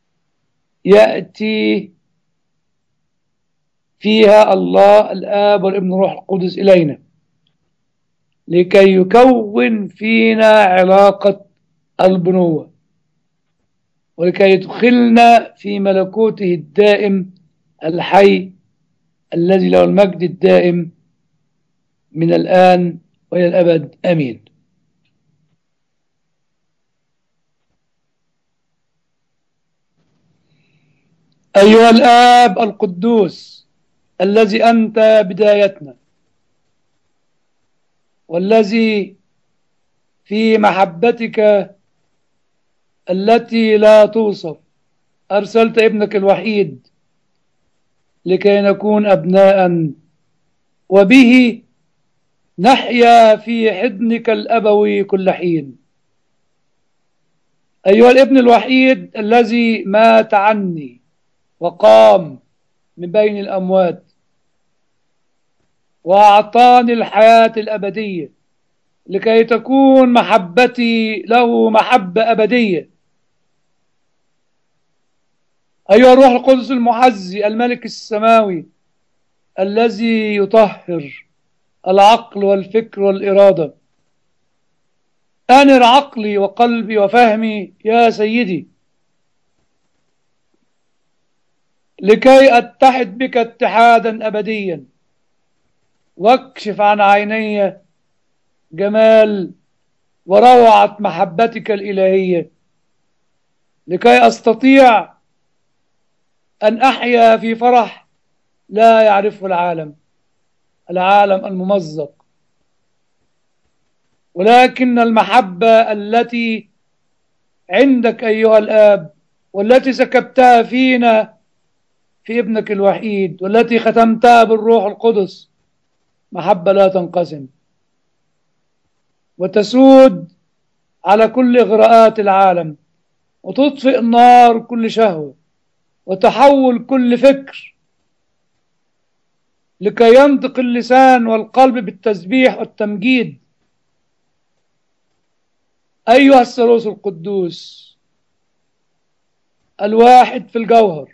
يأتي فيها الله الآب والابن والروح القدس إلينا لكي يكون فينا علاقة البنوة ولكي يدخلنا في ملكوته الدائم الحي الذي له المجد الدائم من الآن وإلى الأبد آمين أيها الآب القدوس الذي أنت بدايتنا والذي في محبتك التي لا توصف أرسلت ابنك الوحيد لكي نكون أبناء وبه نحيا في حضنك الأبوي كل حين أيها الابن الوحيد الذي مات عني وقام من بين الأموات وأعطاني الحياة الأبدية لكي تكون محبتي له محبة أبدية أيها الروح القدس المعزي الملك السماوي الذي يطهر العقل والفكر والإرادة أنر عقلي وقلبي وفهمي يا سيدي لكي أتحد بك اتحادا أبديا واكشف عن عيني جمال وروعة محبتك الإلهية لكي أستطيع أن أحيا في فرح لا يعرفه العالم العالم الممزق ولكن المحبة التي عندك أيها الآب والتي سكبتها فينا في ابنك الوحيد والتي ختمتها بالروح القدس محبة لا تنقسم وتسود على كل إغراءات العالم وتطفئ نار كل شهوة وتحول كل فكر لكي ينطق اللسان والقلب بالتسبيح والتمجيد أيها الثالوث القدوس الواحد في الجوهر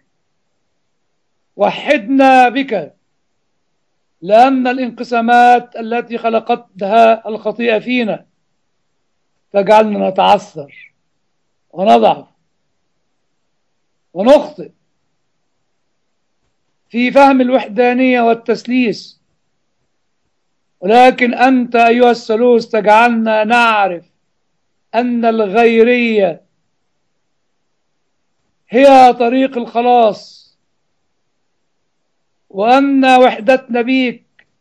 وحدنا بك لأن الانقسامات التي خلقتها الخطيئة فينا تجعلنا نتعثر ونضعف ونخطئ في فهم الوحدانية والتسليس ولكن أنت أيها الثالوث تجعلنا نعرف أن الغيرية هي طريق الخلاص وأن وحدتنا بيك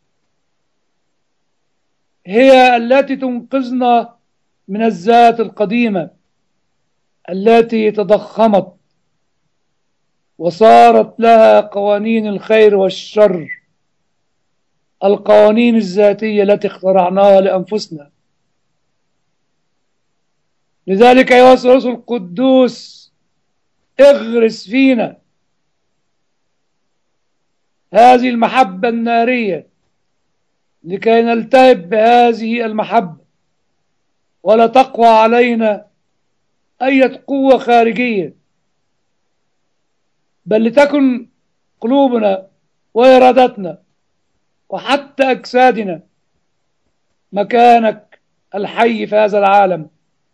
هي التي تنقذنا من الذات القديمة التي تضخمت وصارت لها قوانين الخير والشر القوانين الذاتية التي اخترعناها لأنفسنا لذلك أيها الثالوث القدوس اغرس فينا هذه المحبة النارية لكي نلتهب بهذه المحبة ولا تقوى علينا أي قوة خارجية بل لتكن قلوبنا وإرادتنا وحتى أجسادنا مكانك الحي في هذا العالم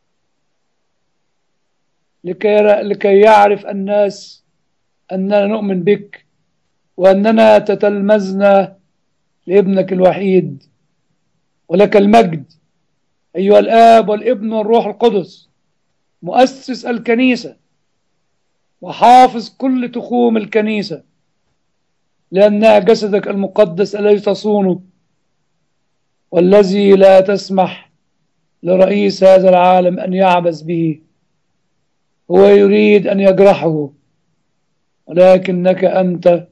لكي, لكي يعرف الناس أننا نؤمن بك وأننا تتلمذنا لابنك الوحيد ولك المجد أيها الآب والابن والروح القدس مؤسس الكنيسة وحافظ كل تخوم الكنيسة لأنها جسدك المقدس الذي تصونه والذي لا تسمح لرئيس هذا العالم أن يعبث به هو يريد أن يجرحه ولكنك أنت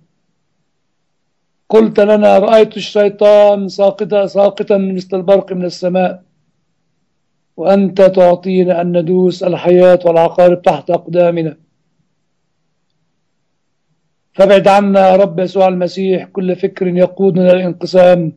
قلت لنا رأيت الشيطان ساقطا ساقطا مثل البرق من السماء وأنت تعطينا أن ندوس الحياة والعقارب تحت أقدامنا فابعد عنا يا رب يسوع المسيح كل فكر يقودنا للانقسام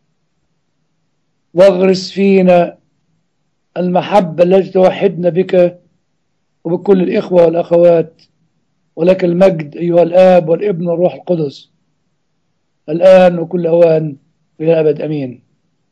واغرس فينا المحبة التي توحدنا بك وبكل الإخوة والأخوات ولك المجد أيها الآب والابن والروح القدس الآن وكل أوان إلى أبد أمين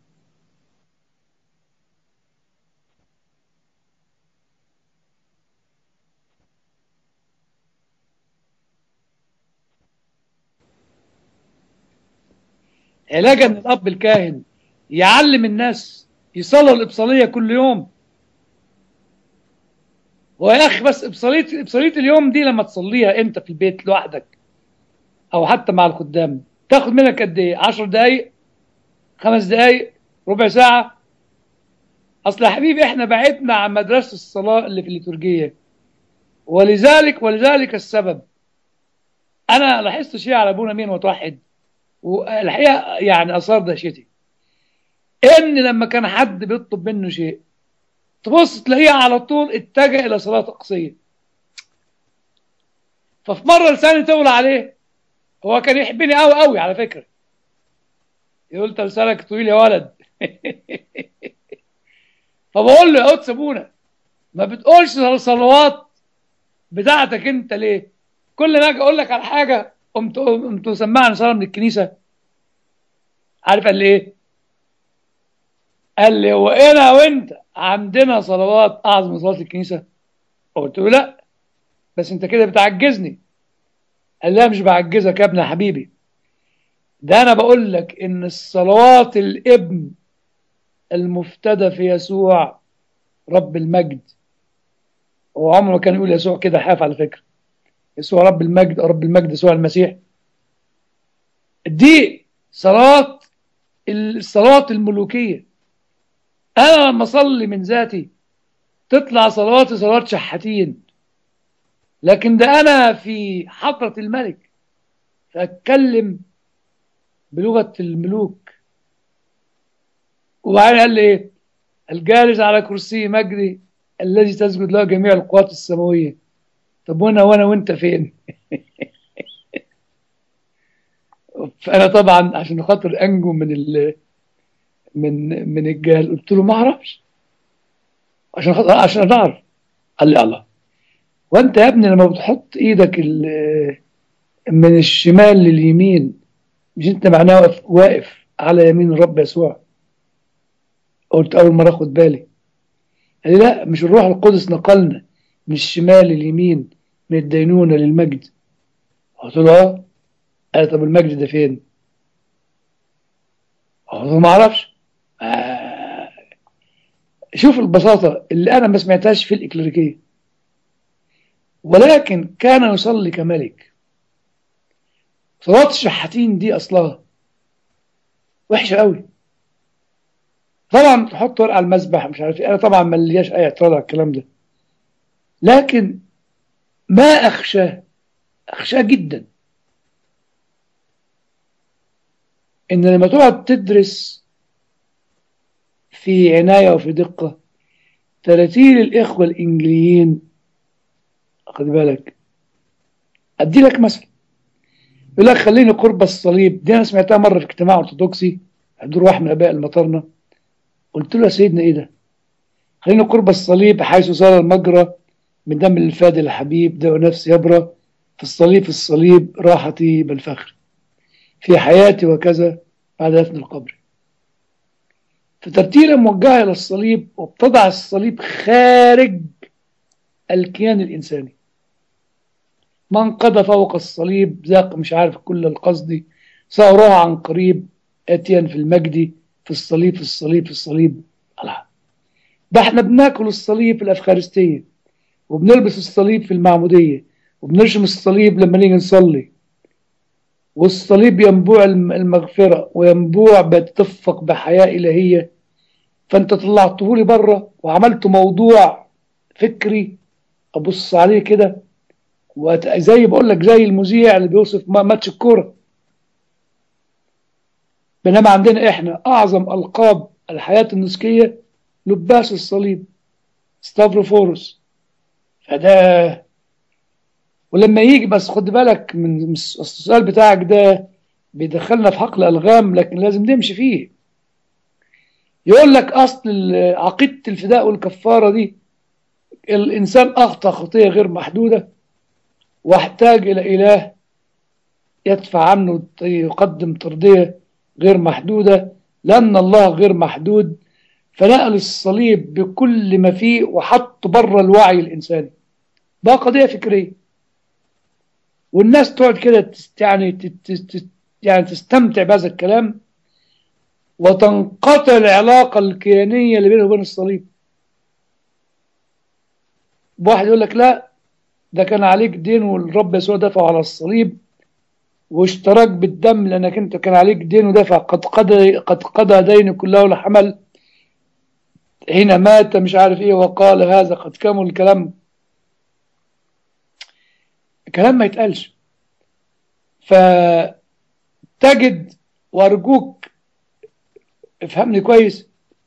علاجا ان الاب الكاهن يعلم الناس يصلوا الابصاليه كل يوم هو يا اخي بس ابصاليه ابصاليه اليوم دي لما تصليها انت في البيت لوحدك او حتى مع الخدام تاخد منك قد ايه 10 دقايق خمس دقايق ربع ساعه اصل يا حبيبي احنا بعدنا عن مدرسه الصلاه اللي في الليتورجيه ولذلك ولذلك السبب انا لاحظت شيء على ابونا مين متوحد والحقيقه يعني اثار دهشتي ان لما كان حد بيطلب منه شيء تبص تلاقيه على طول اتجه الى صلاه اقصيه ففي مره لساني طول عليه هو كان يحبني قوي قوي على فكره يقول انت لسانك طويل يا ولد فبقول له يا قدس ابونا ما بتقولش الصلوات بتاعتك انت ليه كل ما اجي اقول لك على حاجه قمت قمت سمعني صلاه من الكنيسه عارف قال لي ايه قال لي هو انا وانت عندنا صلوات اعظم من صلاه الكنيسه قلت له لا بس انت كده بتعجزني قال لا مش بعجزك يا ابن حبيبي ده انا بقول لك ان الصلوات الابن المفتدى في يسوع رب المجد هو عمره ما كان يقول يسوع كده حاف على فكره يسوع رب المجد او رب المجد يسوع المسيح دي صلاه الصلاه الملوكيه انا لما اصلي من ذاتي تطلع صلواتي صلوات شحاتين لكن ده انا في حضره الملك فاتكلم بلغه الملوك وبعدين قال لي ايه الجالس على كرسي مجدي الذي تسجد له جميع القوات السماويه طب وانا وانا وانت فين فانا طبعا عشان خاطر انجو من ال من من الجهل قلت له ما اعرفش عشان خاطر عشان اعرف قال لي الله وانت يا ابني لما بتحط ايدك من الشمال لليمين مش انت معناه واقف, واقف على يمين الرب يسوع قلت اول مره اخد بالي قال لي لا مش الروح القدس نقلنا من الشمال لليمين من الدينونه للمجد قلت له اه قال طب المجد ده فين؟ قلت له ما اعرفش آه. شوف البساطه اللي انا ما سمعتهاش في الاكليريكيه ولكن كان يصلي كملك صلاة الشحاتين دي أصلها وحشة قوي طبعا تحط ورقة على المسبح مش عارف ايه أنا طبعا ما لياش أي اعتراض على الكلام ده لكن ما أخشاه أخشاه جدا إن لما تقعد تدرس في عناية وفي دقة تراتيل الإخوة الإنجليين خد بالك أدي لك مثل يقول لك خليني قرب الصليب دي انا سمعتها مره في اجتماع ارثوذكسي حضور واحد من اباء المطرنه قلت له يا سيدنا ايه ده؟ خليني قرب الصليب حيث صار المجرى من دم الفادي الحبيب ده نفسي يبرى في الصليب في الصليب راحتي بل فخري في حياتي وكذا بعد دفن القبر فترتيلا موجهة إلى الصليب وبتضع الصليب خارج الكيان الإنساني من قضى فوق الصليب ذاق مش عارف كل القصد سأراها عن قريب آتيا في المجد في الصليب في الصليب في الصليب الله ده احنا بناكل الصليب في الأفخارستية وبنلبس الصليب في المعمودية وبنرشم الصليب لما نيجي نصلي والصليب ينبوع المغفرة وينبوع بتتفق بحياة إلهية فأنت طلعته لي بره وعملت موضوع فكري أبص عليه كده وزي بقول لك زي المذيع اللي بيوصف ماتش الكورة بينما عندنا إحنا أعظم ألقاب الحياة النسكية لباس الصليب ستافروفورس فده ولما يجي بس خد بالك من السؤال بتاعك ده بيدخلنا في حقل ألغام لكن لازم نمشي فيه يقول لك أصل عقيدة الفداء والكفارة دي الإنسان أخطأ خطية غير محدودة واحتاج إلى إله يدفع عنه يقدم ترضية غير محدودة لأن الله غير محدود فنقل الصليب بكل ما فيه وحط بره الوعي الإنساني ده قضية فكرية والناس تقعد كده يعني يعني تستمتع بهذا الكلام وتنقطع العلاقة الكيانية اللي بينه وبين الصليب واحد يقول لك لا ده كان عليك دين والرب يسوع دفع على الصليب واشتراك بالدم لانك انت كان عليك دين ودفع قد قضى قد قضى دين كله لحمل حين مات مش عارف ايه وقال هذا قد كمل الكلام الكلام ما يتقالش فتجد وارجوك افهمني كويس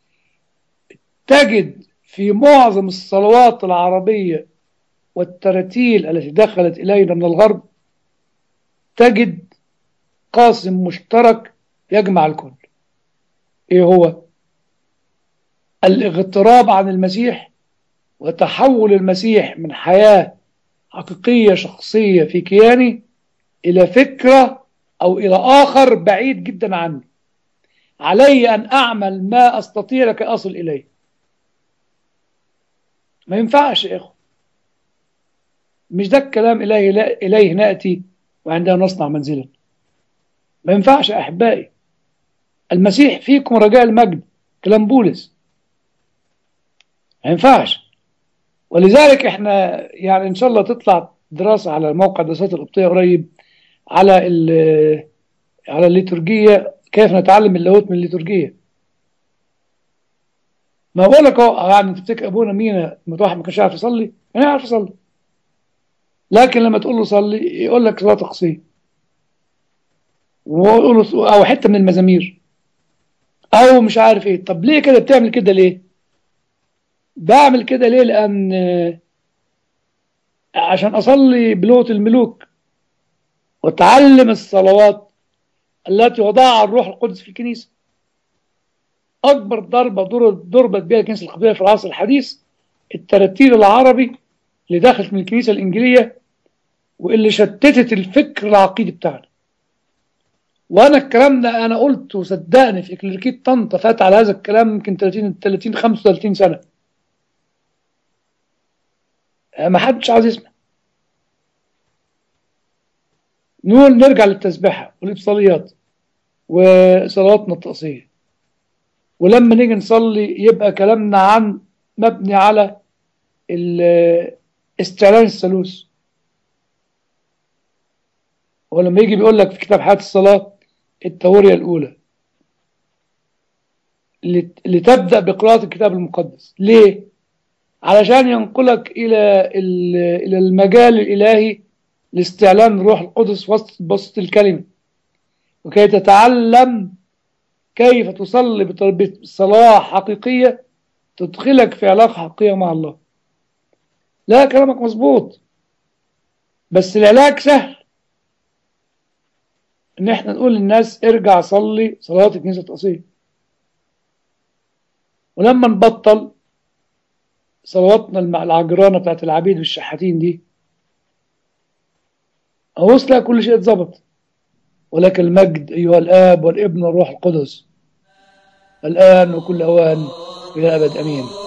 تجد في معظم الصلوات العربية والتراتيل التي دخلت إلينا من الغرب تجد قاسم مشترك يجمع الكل ايه هو الاغتراب عن المسيح وتحول المسيح من حياة حقيقية شخصية في كياني إلى فكرة أو إلى آخر بعيد جدا عني علي أن أعمل ما أستطيع لكي أصل إليه ما ينفعش يا إخوة مش ده الكلام إليه لا إليه نأتي وعندها نصنع منزلا ما ينفعش يا أحبائي المسيح فيكم رجاء المجد كلام بولس ما ينفعش ولذلك احنا يعني ان شاء الله تطلع دراسة على موقع دراسات القبطية قريب على على الليتورجية كيف نتعلم اللاهوت من الليتورجية ما بقول لك اهو يعني تفتكر ابونا مينا واحد ما كانش عارف يصلي انا عارف يصلي لكن لما تقول له صلي يقول لك صلاه تقصير ويقول له او حته من المزامير او مش عارف ايه طب ليه كده بتعمل كده ليه بعمل كده ليه لان عشان اصلي بلغه الملوك واتعلم الصلوات التي وضعها الروح القدس في الكنيسه اكبر ضربه ضربت بها الكنيسه القبطيه في العصر الحديث الترتيل العربي اللي دخلت من الكنيسه الانجيليه واللي شتتت الفكر العقيدي بتاعنا وانا الكلام ده انا قلت وصدقني في اكليريكيه طنطا فات على هذا الكلام يمكن 30 30 35 سنه ما حدش عاوز يسمع نقول نرجع للتسبيحه والابصاليات وصلواتنا التقصيه ولما نيجي نصلي يبقى كلامنا عن مبني على استعلان الثالوث ولما يجي بيقول لك في كتاب حياة الصلاة التورية الأولى لتبدأ بقراءة الكتاب المقدس ليه؟ علشان ينقلك إلى إلى المجال الإلهي لاستعلان الروح القدس وسط بسط الكلمة وكي تتعلم كيف تصلي بصلاة حقيقية تدخلك في علاقة حقيقية مع الله لا كلامك مظبوط بس العلاج سهل ان احنا نقول للناس ارجع صلي صلاة كنيسة الأصيل ولما نبطل صلواتنا المع- العجرانة بتاعت العبيد والشحاتين دي أبص لها كل شيء اتظبط ولك المجد أيها الآب والابن والروح القدس الآن وكل أوان إلى أبد أمين